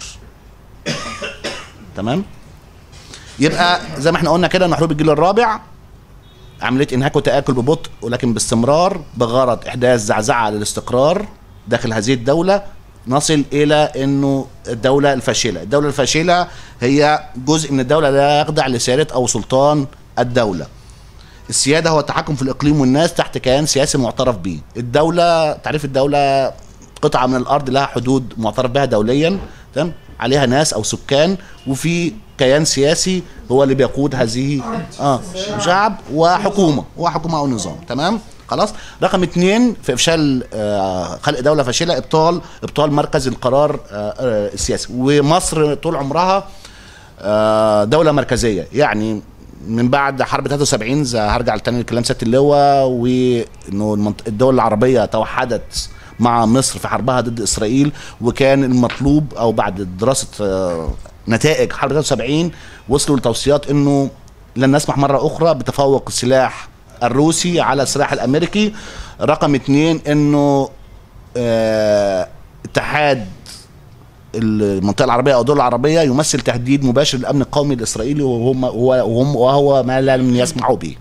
تمام يبقى زي ما احنا قلنا كده ان حروب الجيل الرابع عمليه انهاك وتاكل ببطء ولكن باستمرار بغرض احداث زعزعه للاستقرار داخل هذه الدوله نصل الى انه الدوله الفاشله الدوله الفاشله هي جزء من الدوله لا يخضع لسياده او سلطان الدوله السياده هو التحكم في الاقليم والناس تحت كيان سياسي معترف به الدوله تعريف الدوله قطعه من الارض لها حدود معترف بها دوليا تمام عليها ناس او سكان وفي كيان سياسي هو اللي بيقود هذه اه شعب وحكومه وحكومه او نظام تمام خلاص رقم اثنين في افشال آه خلق دوله فاشله ابطال ابطال مركز القرار آه آه السياسي ومصر طول عمرها آه دوله مركزيه يعني من بعد حرب 73 زي هرجع تاني لكلام سياده اللواء وانه المنط- الدول العربيه توحدت مع مصر في حربها ضد اسرائيل وكان المطلوب او بعد دراسه آه، نتائج حرب 73 وصلوا لتوصيات انه لن نسمح مره اخرى بتفوق السلاح الروسي على السلاح الامريكي رقم اتنين انه آه، اتحاد المنطقه العربيه او الدول العربيه يمثل تهديد مباشر للامن القومي الاسرائيلي وهم وهو وهم وهو ما لم يسمحوا به.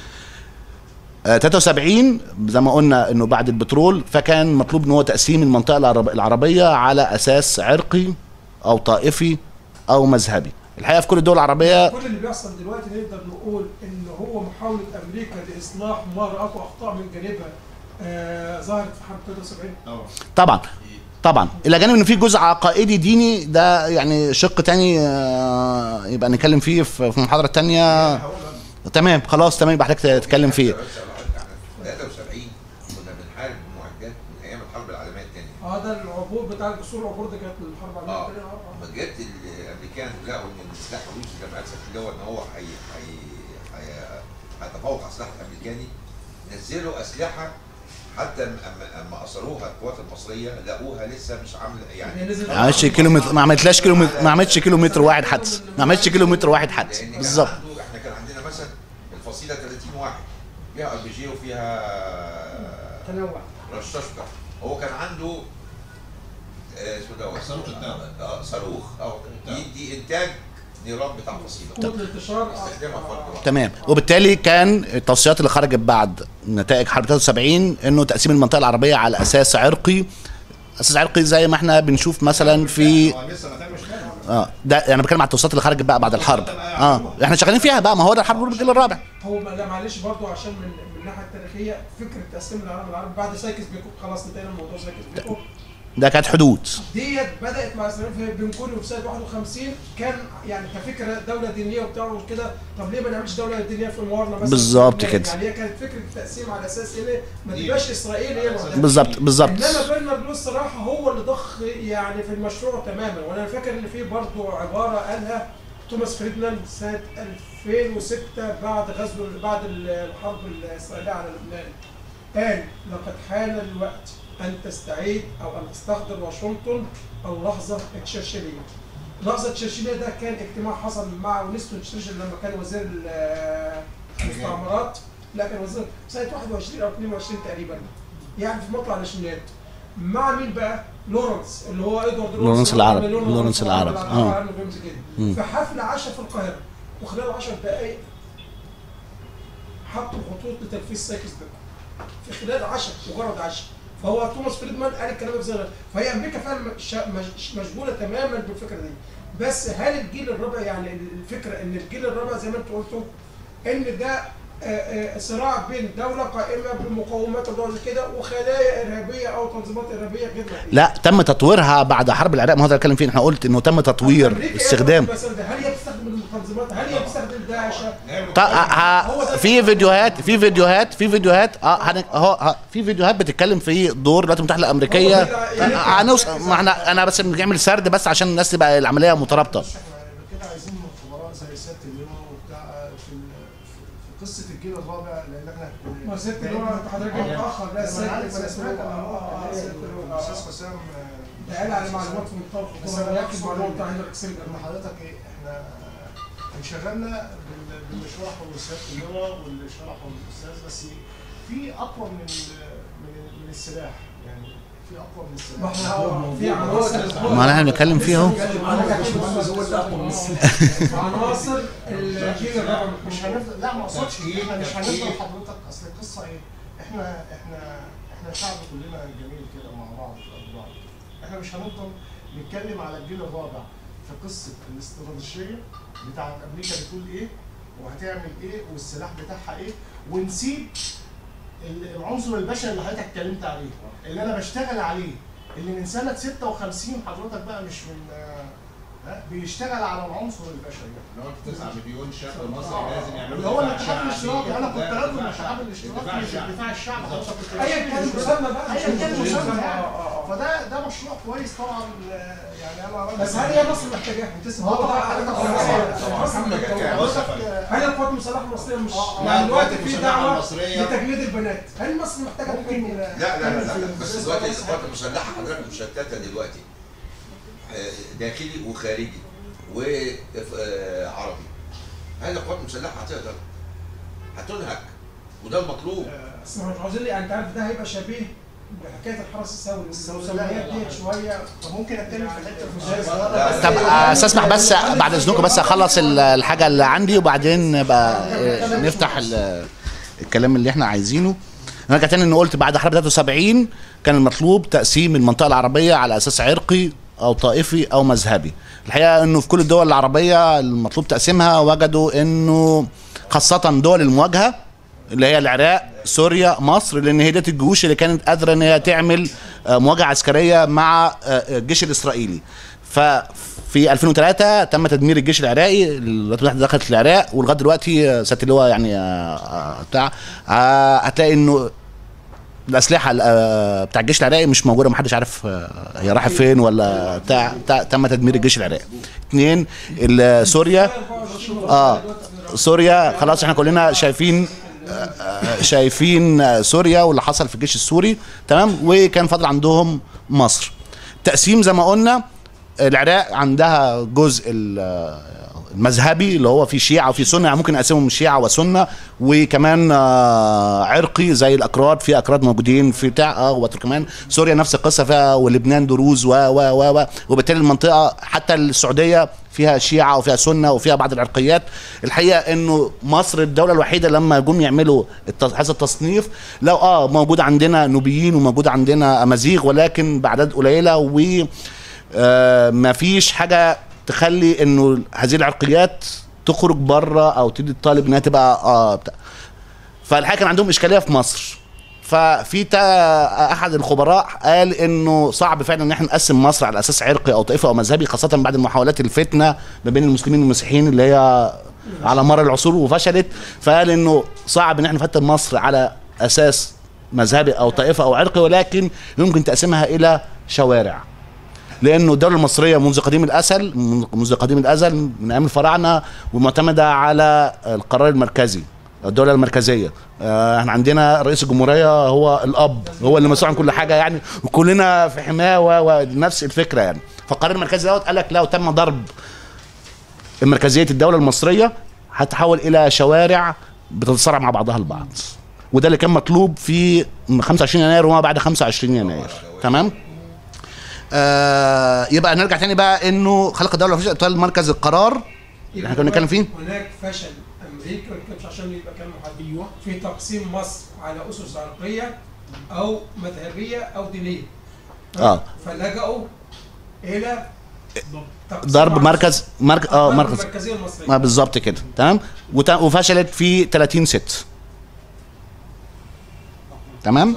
آه، 73 زي ما قلنا انه بعد البترول فكان مطلوب ان هو تقسيم المنطقه العرب- العربيه على اساس عرقي او طائفي او مذهبي. الحقيقه في كل الدول العربيه كل اللي بيحصل دلوقتي نقدر نقول ان هو محاوله امريكا لاصلاح ما راته اخطاء من جانبها آه ظهرت في حرب 73 طبعا طبعا الى جانب ان في جزء عقائدي ديني ده يعني شق تاني آه، يبقى نتكلم فيه في في محاضره تانية تمام خلاص تمام يبقى حضرتك تتكلم فيه بس أقول لك، احنا في 73 كنا بنحارب بمعدات من ايام الحرب العالميه الثانيه اه ده العبور بتاع الجسور العبور ده كانت الحرب اه العالميه الثانيه اه لما جت الامريكان لقوا ان السلاح الروسي لما قال اللي هو ان هو هي هي هي- هيتفوق على السلاح الامريكاني نزلوا اسلحه حتى اما اما اثروها القوات المصريه لقوها لسه مش عامله هي يعني نزلت ما عملتش كيلومتر ما عملتلاش كيلومتر ما عملتش كيلومتر واحد حدس ما عملتش كيلومتر واحد حدس لان كان بالظبط عنده احنا كان عندنا مثلا الفصيله 30 واحد فيها ار بي جي وفيها تنوع رشاشكا هو كان عنده آه، اسمه دوت صاروخ التاو. اه صاروخ اه يدي انتاج نيران بتاع فصيله قوه الانتشار آه. استخدامها فرد واحد تمام وبالتالي كان التوصيات اللي خرجت بعد نتائج حرب 73 انه تقسيم المنطقه العربيه على اساس عرقي اساس عرقي زي ما احنا بنشوف مثلا في هو لسه ما تمش كده اه ده انا بتكلم على التوصيات اللي خرجت بقى بعد الحرب اه احنا شغالين فيها بقى ما هو ده الحرب الجيل الرابع هو ما- لا معلش برضو عشان من من الناحيه التاريخيه فكره تقسيم العالم العربي بعد سايكس بيكو خلاص انتهينا من موضوع سايكس بيكو ده كانت حدود ديت بدات مع اسرائيل في بن كوري في سنه 51 كان يعني كفكره دوله دينيه وبتاع وكده طب ليه ما نعملش دوله دينيه في الموارنه مثلا بالظبط يعني كده. يعني هي كانت فكره التقسيم على اساس ان ما تبقاش اسرائيل هي لوحدها. بالظبط بالظبط انما برنارد لو الصراحه هو اللي ضخ يعني في المشروع تماما وانا فاكر ان في برضه عباره قالها توماس فريدمان سنه 2006 بعد غزو بعد الحرب الاسرائيليه على لبنان قال لقد حان الوقت ان تستعيد او ان تستخدم واشنطن اللحظه التشرشليه. لحظه التشرشليه ده كان اجتماع حصل مع وينستون تشرشل لما كان وزير ال- المستعمرات لا كان وزير سنه 21 او 22 تقريبا يعني في مطلع العشرينات مع مين بقى؟ لورنس اللي هو ادوارد لورنس العرب. لورنس لورنس العرب. اه آه. مم. في حفل عشاء في القاهره وخلال 10 دقائق حطوا الخطوط لتنفيذ سايكس بيكو في خلال عشاء مجرد عشاء فهو توماس فريدمان قال الكلام ده بزي فهي امريكا فعلا مش- مش- مشغوله تماما بالفكره دي بس هل الجيل الرابع يعني الفكره ان الجيل الرابع زي ما انتوا قلتوا ان ده آه، آه، صراع بين دوله قائمه بمقومات الدول زي كده وخلايا ارهابيه او تنظيمات ارهابيه غير مرئيه لا تم تطويرها بعد حرب العراق ما هو ده اللي اتكلم فيه احنا قلت انه تم تطوير أمريكا إيه استخدام بس ده؟ هل هي بتستخدم التنظيمات هل هي بتستخدم داعش طيب ه- في فيديوهات في فيديوهات في فيديوهات اه هن- اهو ه- في فيديوهات بتتكلم في دور الولايات المتحده الامريكيه هو كده- آه، هنوصل ما احنا انا بس بنعمل سرد بس عشان الناس تبقى العمليه مترابطه احنا كده عايزين خبراء زي سياده اللواء وبتاع في ال- في قصه الجيل الرابع لان احنا ما ست اللي هو حضرتك جاي متاخر لا لا ست انا عارف ولا أنا سمعت سمعت اه الاستاذ حسام آه، ده قال على معلومات في منتهى بس الخطوره أنا ياكد أقصد معلومه إن- بتاع هنري كسنجر ان حضرتك ايه احنا انشغلنا بال- باللي شرحه سياده اللواء واللي شرحه الاستاذ بس في اقوى من ال- من من السلاح يعني في اقوى من ما السلاح احنا في عناصر ما احنا بنتكلم فيه اهو عناصر الجيل الرابع مش هنفضل لا ما اقصدش احنا مش هنفضل حضرتك اصل القصه ايه؟ احنا احنا احنا شعب كلنا جميل كده مع بعض في قلب بعض. احنا مش هنفضل نتكلم على الجيل الرابع في قصه الاستراتيجيه بتاعت امريكا بتقول ايه وهتعمل ايه والسلاح بتاعها ايه ونسيب ال- العنصر البشري اللي حضرتك اتكلمت عليه اللي انا بشتغل عليه اللي من سنه 56 حضرتك بقى مش من آه، ها، بيشتغل على العنصر البشري لو انت 9 مليون شاب مصري لازم يعملوا اللي هو دفاع الاتحاد شعبي. الاشتراكي انا كنت ده راجل دفاع الاتحاد شعبي. الاشتراكي دفاع مش شعبي. الدفاع الشعبي حضرتك كنت ايا كان المسمى بقى ايا كان المسمى اه اه اه فده ده مشروع كويس طبعا آه، يعني انا راجل بس هل هي مصر محتاجاها؟ انت لسه اه بتقول طبعا حضرتك طبعا مصر محتاجاها. حضرتك هل القوات المسلحه المصريه مش آه، يعني لا، دلوقتي القوات في المسلحة دعوه المصرية- لتجنيد البنات هل مصر محتاجه ممكن ممكن لا لا لا, لا, لا. بس دلوقتي القوات المسلحه حضرتك مشتته دلوقتي آه، داخلي وخارجي وعربي هل القوات المسلحه هتقدر هتنهك وده المطلوب بس ما مش عاوزين لي انت عارف ده هيبقى شبيه بحكايه الحرس الثوري والسويات ديت شويه فممكن اتكلم في الحته لا، الفلانيه طب آه، استسمح بس بعد اذنكم بس اخلص ال- الحاجه اللي عندي وبعدين نبقى آه، نفتح ال- الكلام اللي احنا عايزينه انا كان اني قلت بعد حرب 73 كان المطلوب تقسيم المنطقه العربيه على اساس عرقي او طائفي او مذهبي الحقيقه انه في كل الدول العربيه المطلوب تقسيمها وجدوا انه خاصه دول المواجهه اللي هي العراق سوريا مصر لان هي ديت الجيوش اللي كانت قادره ان هي تعمل آه، مواجهه عسكريه مع آه، الجيش الاسرائيلي ففي 2003 تم تدمير الجيش العراقي الولايات المتحده دخلت العراق ولغايه دلوقتي آه، سياده اللواء يعني آه، آه، بتاع آه، هتلاقي انه الاسلحه آه، بتاع الجيش العراقي مش موجوده محدش عارف آه، هي راحت فين ولا بتاع بتاع- تم تدمير الجيش العراقي اثنين ال- سوريا اه سوريا خلاص احنا كلنا شايفين آه، آه، شايفين آه، سوريا واللي حصل في الجيش السوري تمام وكان فاضل عندهم مصر تقسيم زي ما قلنا العراق عندها جزء ال- المذهبي اللي هو في شيعة وفي سنة يعني ممكن نقسمهم شيعة وسنة وكمان آه، عرقي زي الأكراد في أكراد موجودين في بتاع اه وكمان سوريا نفس القصة فيها ولبنان دروز و و و و وبالتالي المنطقة حتى السعودية فيها شيعة وفيها سنة وفيها بعض العرقيات الحقيقة انه مصر الدولة الوحيدة لما جم يعملوا التص- هذا التصنيف لو اه موجود عندنا نوبيين وموجود عندنا امازيغ ولكن باعداد قليلة و آه، ما فيش حاجه تخلي انه هذه العرقيات تخرج بره او تدي الطالب انها تبقى اه بتاع. فالحقيقه كان عندهم اشكاليه في مصر ففي تا احد الخبراء قال انه صعب فعلا ان احنا نقسم مصر على اساس عرقي او طائفي او مذهبي خاصه بعد المحاولات الفتنه ما بين المسلمين والمسيحيين اللي هي على مر العصور وفشلت فقال انه صعب ان احنا نفتن مصر على اساس مذهبي او طائفه او عرقي ولكن يمكن تقسيمها الى شوارع لانه الدوله المصريه منذ قديم الازل منذ قديم الازل من ايام الفراعنه ومعتمده على القرار المركزي الدوله المركزيه آه، احنا عندنا رئيس الجمهوريه هو الاب هو اللي مسؤول عن كل حاجه يعني وكلنا في حماه و- ونفس الفكره يعني فالقرار المركزي دوت قال لك لو تم ضرب مركزيه الدوله المصريه هتحول الى شوارع بتتصارع مع بعضها البعض وده اللي كان مطلوب في 25 يناير وما بعد 25 يناير تمام آه يبقى نرجع تاني بقى انه خلق الدوله في ابطال مركز القرار اللي احنا كنا بنتكلم فيه هناك فشل امريكا مش عشان يبقى كلام محدد في تقسيم مصر على اسس عرقيه او مذهبيه او دينيه اه فلجأوا الى تقسيم ضرب على مركز مركز اه ضرب مركز المركزيه المصريه ما بالظبط كده تمام وت- وفشلت في 30 ست تمام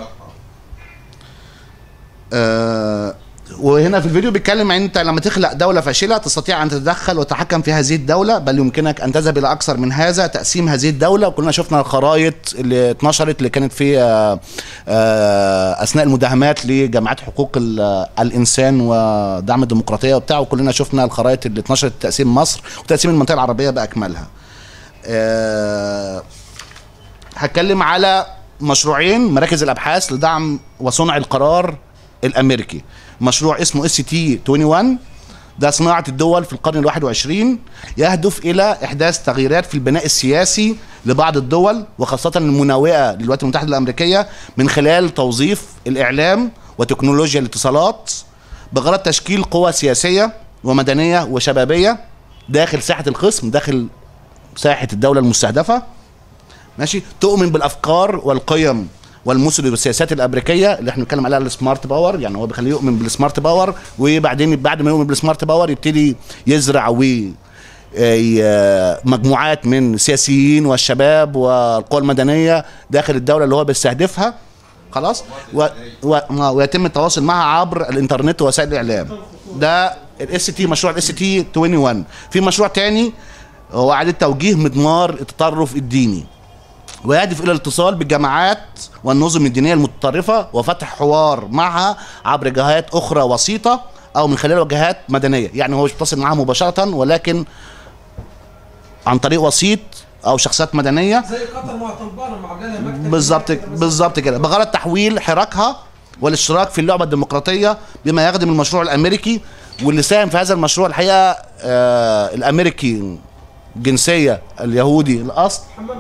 آه وهنا في الفيديو بيتكلم عن انت لما تخلق دوله فاشله تستطيع ان تتدخل وتتحكم في هذه الدوله بل يمكنك ان تذهب الى اكثر من هذا تقسيم هذه الدوله وكلنا شفنا الخرائط اللي اتنشرت اللي كانت في آه، آه، اثناء المداهمات لجماعات حقوق ال- الانسان ودعم الديمقراطيه وبتاع وكلنا شفنا الخرائط اللي اتنشرت تقسيم مصر وتقسيم المنطقه العربيه باكملها آه، هتكلم على مشروعين مراكز الابحاث لدعم وصنع القرار الامريكي مشروع اسمه اس تي 21 ده صناعة الدول في القرن الواحد وعشرين يهدف إلى إحداث تغييرات في البناء السياسي لبعض الدول وخاصة المناوئة للولايات المتحدة الأمريكية من خلال توظيف الإعلام وتكنولوجيا الاتصالات بغرض تشكيل قوى سياسية ومدنية وشبابية داخل ساحة الخصم داخل ساحة الدولة المستهدفة ماشي تؤمن بالافكار والقيم والمثل والسياسات الامريكيه اللي احنا بنتكلم عليها السمارت باور يعني هو بيخليه يؤمن بالسمارت باور وبعدين بعد ما يؤمن بالسمارت باور يبتدي يزرع و ي- مجموعات من السياسيين والشباب والقوى المدنيه داخل الدوله اللي هو بيستهدفها خلاص و... و... ما- ويتم التواصل معها عبر الانترنت ووسائل الاعلام ده الاس تي مشروع الاس تي 21 في مشروع تاني هو اعاده توجيه مضمار التطرف الديني ويهدف الى الاتصال بالجماعات والنظم الدينيه المتطرفه وفتح حوار معها عبر جهات اخرى وسيطه او من خلال جهات مدنيه يعني هو مش بيتصل معاها مباشره ولكن عن طريق وسيط او شخصيات مدنيه زي قطر مع طلبان لما عامله لها مكتب بالظبط بالظبط كده بغرض تحويل حراكها والاشتراك في اللعبه الديمقراطيه بما يخدم المشروع الامريكي واللي ساهم في هذا المشروع الحقيقه آه الامريكي الجنسيه اليهودي الاصل حمام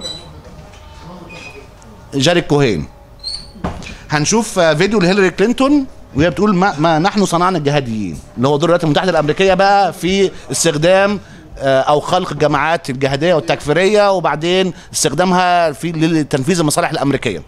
جاري كوهين هنشوف آه، فيديو لهيلاري كلينتون وهي بتقول ما, ما نحن صنعنا الجهاديين اللي هو دور الولايات المتحده الامريكيه بقى في استخدام آه، او خلق الجماعات الجهاديه والتكفيريه وبعدين استخدامها في لتنفيذ المصالح الامريكيه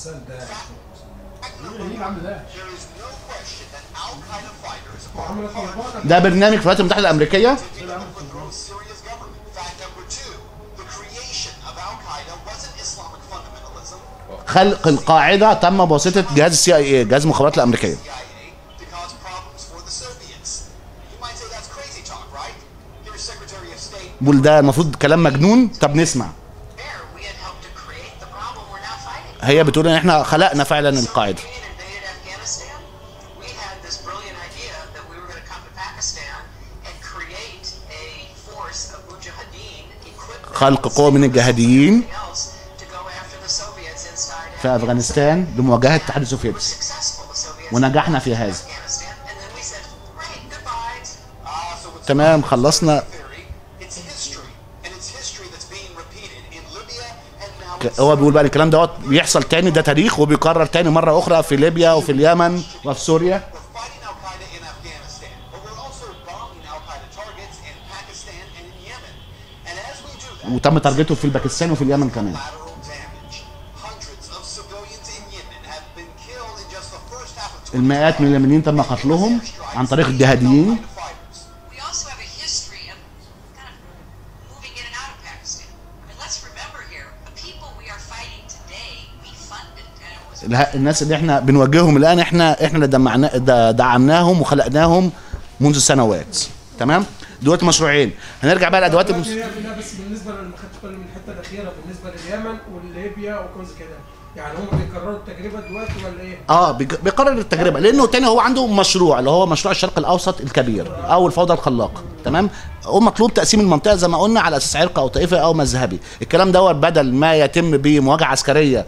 There is no question that Al Qaeda fighters are عمل طلبان ده برنامج في الولايات المتحده الامريكيه to overthrow Syria's government. Fact number two, the creation of Al Qaeda wasn't Islamic fundamentalism, خلق القاعده تم بواسطه جهاز السي اي اي جهاز المخابرات الامريكيه CIA, to cause problems for the Soviets. You might say that's crazy talk, right? Here's Secretary of State. بقول ده المفروض كلام مجنون طب نسمع There, we had helped to create the problem we're now fighting. هي بتقول ان احنا خلقنا فعلا القاعده Soviet Union invaded Afghanistan. We had this brilliant idea that we were going to come to Pakistan and create a force of mujahideen equipped with خلق قوة من الجهاديين else to go after the Soviets inside في افغانستان لمواجهه الاتحاد السوفيتي successful. The Soviets ونجحنا في هذا Afghanistan, and then we said, great, goodbye. Ah, so it's تمام خلصنا theory. It's history, and it's history that's being repeated in Libya and now ك- هو بيقول بقى الكلام دوت بيحصل تاني ده تاريخ وبيكرر تاني مره اخرى في ليبيا وفي اليمن وفي سوريا We're fighting Al Qaeda in Afghanistan, but we're also bombing Al Qaeda targets in Pakistan and in Yemen. And as we do that, وتم تارجته في الباكستان وفي اليمن كمان collateral damage. Hundreds of civilians in Yemen have been killed in just the first half of المئات من اليمنيين تم قتلهم عن طريق الجهاديين fighters. We also have a history of kind of moving in and out of Pakistan. I mean, let's remember here, the people we are fighting today, we funded, and it was اله- الناس اللي احنا بنواجههم الان احنا احنا اللي دمعنا د- دعمناهم وخلقناهم منذ سنوات تمام دلوقتي مشروعين هنرجع بقى لادوات المس... لا بس بالنسبه اللي ما خدتش بالي من الحته الاخيره بالنسبه لليمن وليبيا وكوز كده يعني هم بيكرروا التجربه دلوقتي ولا ايه؟ اه بيج- بيقرر التجربه لانه تاني هو عنده مشروع اللي هو مشروع الشرق الاوسط الكبير او الفوضى الخلاقه تمام هو مطلوب تقسيم المنطقه زي ما قلنا على اساس عرقي او طائفي او مذهبي الكلام دوت بدل ما يتم بمواجهه عسكريه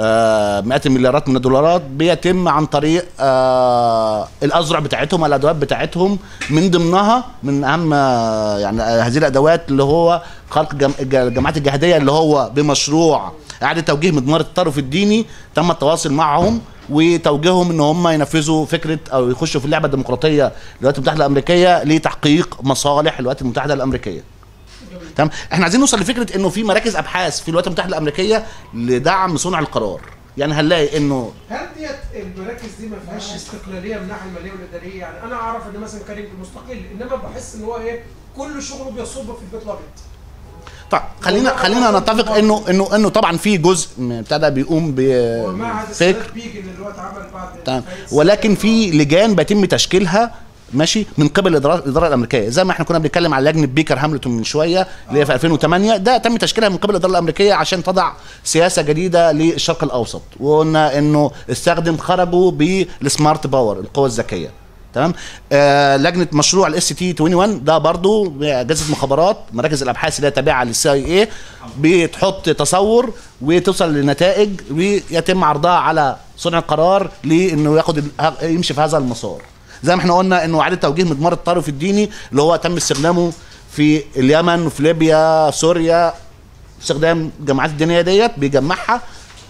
آه مئات المليارات من الدولارات بيتم عن طريق آه الازرع بتاعتهم الادوات بتاعتهم من ضمنها من اهم آه، يعني آه، هذه الادوات اللي هو خلق جم- الج- الجماعات الجهاديه اللي هو بمشروع اعاده توجيه مضمار التطرف الديني تم التواصل معهم وتوجيههم ان هم ينفذوا فكره او يخشوا في اللعبه الديمقراطيه للولايات المتحده الامريكيه لتحقيق مصالح الولايات المتحده الامريكيه. تمام احنا عايزين نوصل لفكره انه في مراكز ابحاث في الولايات المتحده الامريكيه لدعم صنع القرار. يعني هنلاقي انه هل ديت المراكز دي ما فيهاش استقلاليه من الناحيه الماليه والاداريه يعني انا اعرف ان مثلا كريم مستقل انما بحس ان هو ايه كل شغله بيصب في البيت الابيض طيب خلينا خلينا نتفق انه انه انه طبعا في جزء من ابتدى بيقوم ومعهد السادات بفكر بيجي اللي هو اتعمل بعد تمام فايز- ولكن في لجان بيتم تشكيلها ماشي من قبل الاداره الاداره الامريكيه زي ما احنا كنا بنتكلم على لجنه بيكر هاملتون من شويه اللي هي في 2008 ده تم تشكيلها من قبل الاداره الامريكيه عشان تضع سياسه جديده للشرق الاوسط وقلنا انه استخدم خرجوا بالسمارت باور القوه الذكيه تمام آه لجنه مشروع الاس تي 21 ده برضو اجهزه مخابرات مراكز الابحاث اللي هي تابعه للسي اي اي بتحط تصور وتوصل لنتائج ويتم عرضها على صنع القرار لانه ياخد ال- يمشي في هذا المسار زي ما احنا قلنا انه اعاده توجيه مضمار الطرف الديني اللي هو تم استخدامه في اليمن وفي ليبيا سوريا استخدام الجماعات الدينيه ديت بيجمعها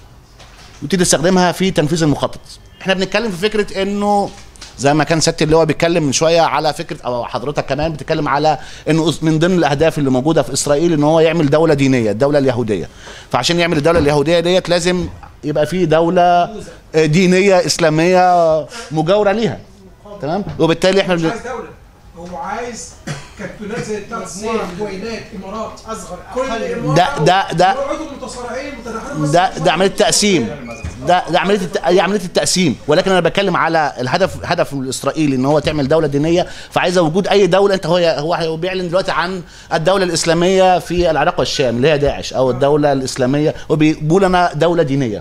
ويبتدي يستخدمها في تنفيذ المخطط احنا بنتكلم في فكره انه زي ما كان سيادة اللي هو بيتكلم من شويه على فكره او حضرتك كمان بتتكلم على انه من ضمن الاهداف اللي موجوده في اسرائيل ان هو يعمل دوله دينيه الدوله اليهوديه فعشان يعمل الدوله اليهوديه ديت لازم يبقى في دوله دينيه اسلاميه مجاوره ليها تمام وبالتالي احنا مش بن- عايز دوله هو عايز كرتونات زي بتاعت الصين كوينات امارات اصغر كل امارة ده- ده- ده- يقعدوا متصارعين متناحرين بس ده ده عمليه تقسيم ده ده عمليه الت... دي عمليه التقسيم ولكن انا بتكلم على الهدف هدف الاسرائيلي ان هو تعمل دوله دينيه فعايزه وجود اي دوله انت هو هو هو بيعلن دلوقتي عن الدوله الاسلاميه في العراق والشام اللي هي داعش او الدوله الاسلاميه وبيقول انا دوله دينيه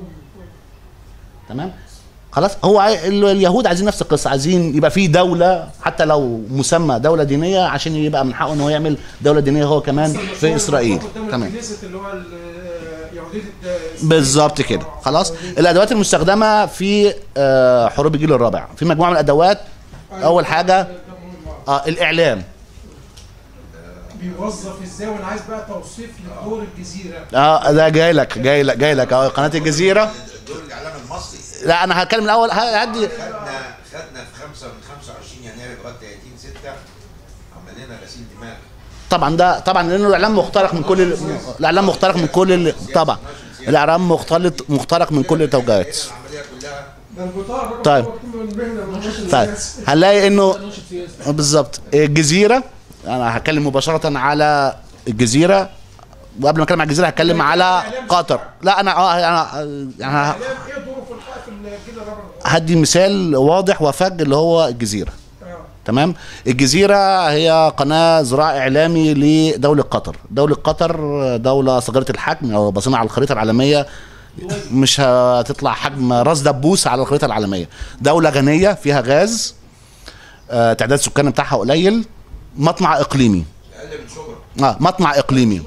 تمام خلاص هو عاي... ال- اليهود عايزين نفس القصه عايزين يبقى في دوله حتى لو مسمى دوله دينيه عشان يبقى من حقه ان هو يعمل دوله دينيه هو كمان في اسرائيل تمام تمام الكنيسة اللي هو ال- يهودية الد- بالظبط كده خلاص الادوات المستخدمه في آه، حروب الجيل الرابع في مجموعه من الادوات اول حاجه آه الاعلام بيوظف ازاي وانا عايز بقى توصيف لدور الجزيره اه ده جاي لك جاي لك جاي لك اه قناه الجزيره دور الاعلام المصري لا انا هتكلم الاول هدي خدنا خدنا في 5 من 25 يناير لغايه 30 6 عمل لنا غسيل دماغ طبعا ده طبعا لانه الاعلام مخترق من كل ال- الاعلام مخترق من كل ال- طبعا الاعلام مختلط مخترق من كل التوجهات العمليه كلها ده البطاقه بقى طيب. من المهنه من النشاط طيب السياسي. هنلاقي انه بالظبط الجزيره انا هتكلم مباشره على الجزيره وقبل ما اتكلم على الجزيره هتكلم على قطر لا انا اه انا يعني ه- ايه دوره في الق- في الجيل الرابع هدي مثال واضح وفج اللي هو الجزيره آه. تمام الجزيرة هي قناة زراعة إعلامي لدولة قطر دولة قطر دولة صغيرة الحجم لو بصينا على الخريطة العالمية مش هتطلع حجم راس دبوس على الخريطة العالمية دولة غنية فيها غاز آه، تعداد السكان بتاعها قليل مطمع إقليمي اقل من شبرا اه مطمع اقليمي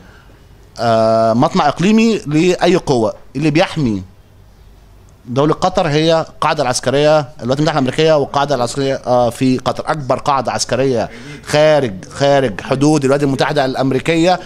آه مطمع اقليمي لاي قوه اللي بيحمي دولة قطر هي القاعدة العسكرية الولايات المتحدة الأمريكية والقاعدة العسكرية آه في قطر أكبر قاعدة عسكرية خارج خارج حدود الولايات المتحدة الأمريكية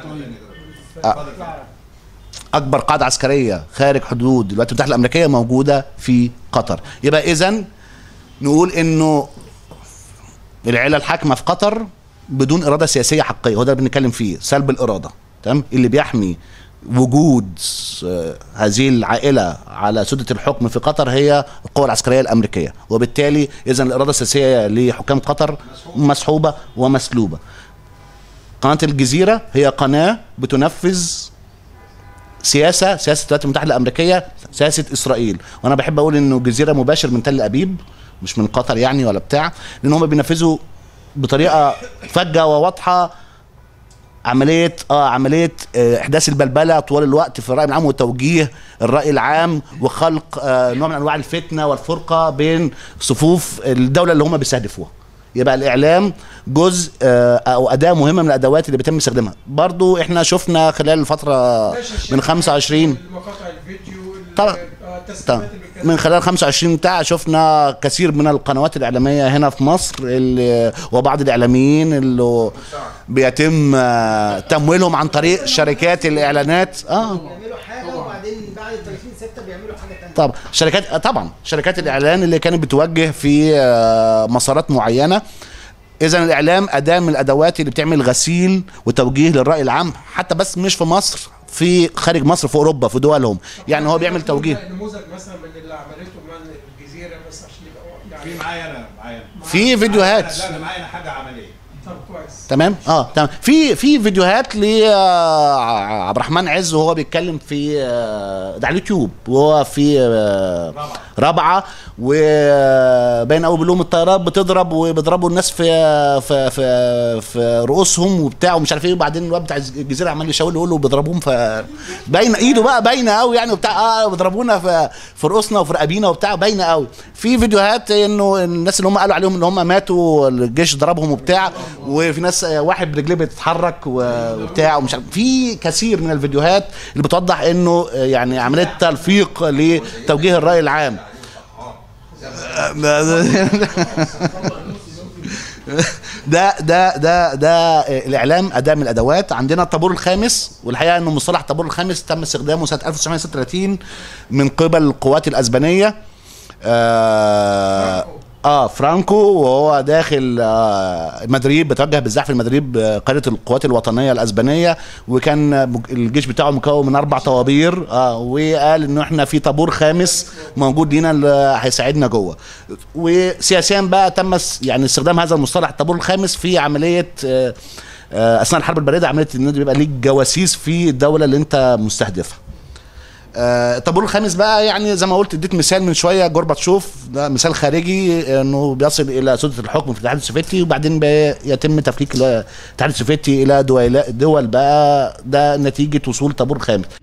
آه أكبر قاعدة عسكرية خارج حدود الولايات المتحدة الأمريكية موجودة في قطر يبقى إذا نقول إنه العيله الحاكمه في قطر بدون اراده سياسيه حقيقيه هو ده اللي بنتكلم فيه سلب الاراده تمام اللي بيحمي وجود آه، هذه العائله على سده الحكم في قطر هي القوى العسكريه الامريكيه وبالتالي اذا الاراده السياسيه لحكام قطر مسحوبه ومسلوبه قناه الجزيره هي قناه بتنفذ سياسه سياسه الولايات المتحده الامريكيه سياسه اسرائيل وانا بحب اقول انه الجزيره مباشر من تل ابيب مش من قطر يعني ولا بتاع لان هم بينفذوا بطريقه فجه وواضحه عمليه اه عمليه آه احداث البلبله طوال الوقت في الراي العام وتوجيه الراي العام وخلق آه نوع من انواع الفتنه والفرقه بين صفوف الدوله اللي هم بيستهدفوها يبقى الاعلام جزء آه او اداه مهمه من الادوات اللي بيتم استخدامها برضو احنا شفنا خلال الفتره من 25 مقاطع الفيديو ال- طبعا. آه، التسريبات طبعا اللي بيتكلم من خلال 25 بتاع شفنا كثير من القنوات الإعلامية هنا في مصر اللي وبعض الإعلاميين اللي بيتم آه، تمويلهم عن طريق شركات الإعلانات اه بيعملوا حاجه وبعدين بعد 30 6 بيعملوا حاجه ثانيه طبعا شركات آه، طبعا شركات الإعلان اللي كانت بتوجه في آه، مسارات معينة اذا الاعلام اداه من الادوات اللي بتعمل غسيل وتوجيه للراي العام حتى بس مش في مصر في خارج مصر في اوروبا في دولهم يعني هو بيعمل توجيه نموذج مثلا من اللي عملته من الجزيره بس عشان يبقى في يعني معايا انا معايا أنا. في فيديوهات لا انا معايا أنا حاجه عمليه طب كويس تمام اه تمام في في فيديوهات ل آه، عبد الرحمن عز وهو بيتكلم في آه، ده على اليوتيوب وهو في آه، رابعه وباين قوي بيقول لهم الطيارات بتضرب وبيضربوا الناس في في في, في رؤوسهم وبتاع ومش عارف ايه وبعدين الواد بتاع الجزيره عمال يشاور يقول له بيضربوهم في باينه ايده بقى باينه قوي يعني وبتاع اه بيضربونا في في رؤوسنا وفي رقابينا وبتاع باينه قوي في فيديوهات انه الناس اللي هم قالوا عليهم ان هم ماتوا الجيش ضربهم وبتاع وفي ناس آه، واحد برجليه بيتحرك و- وبتاع ومش عارف في كثير من الفيديوهات اللي بتوضح انه آه، يعني عمليه تلفيق لتوجيه الراي العام ده ده ده ده الاعلام اداه من الادوات عندنا الطابور الخامس والحقيقه انه مصطلح الطابور الخامس تم استخدامه سنه 1936 من قبل القوات الاسبانيه آه اه فرانكو وهو داخل آه مدريد بتوجه بالزحف المدريد آه، قاده القوات الوطنيه الاسبانيه وكان مج- الجيش بتاعه مكون من اربع طوابير اه وقال انه احنا في طابور خامس موجود لينا اللي هيساعدنا جوه وسياسيا بقى تم اس- يعني استخدام هذا المصطلح الطابور الخامس في عمليه آه آه اثناء الحرب البارده عمليه ان بيبقى ليك جواسيس في الدوله اللي انت مستهدفها آه، الطابور الخامس بقى يعني زي ما قلت اديت مثال من شويه جورباتشوف ده مثال خارجي انه بيصل الى سلطه الحكم في الاتحاد السوفيتي وبعدين بيتم تفكيك الاتحاد السوفيتي الى دول دول بقى ده نتيجه وصول طابور خامس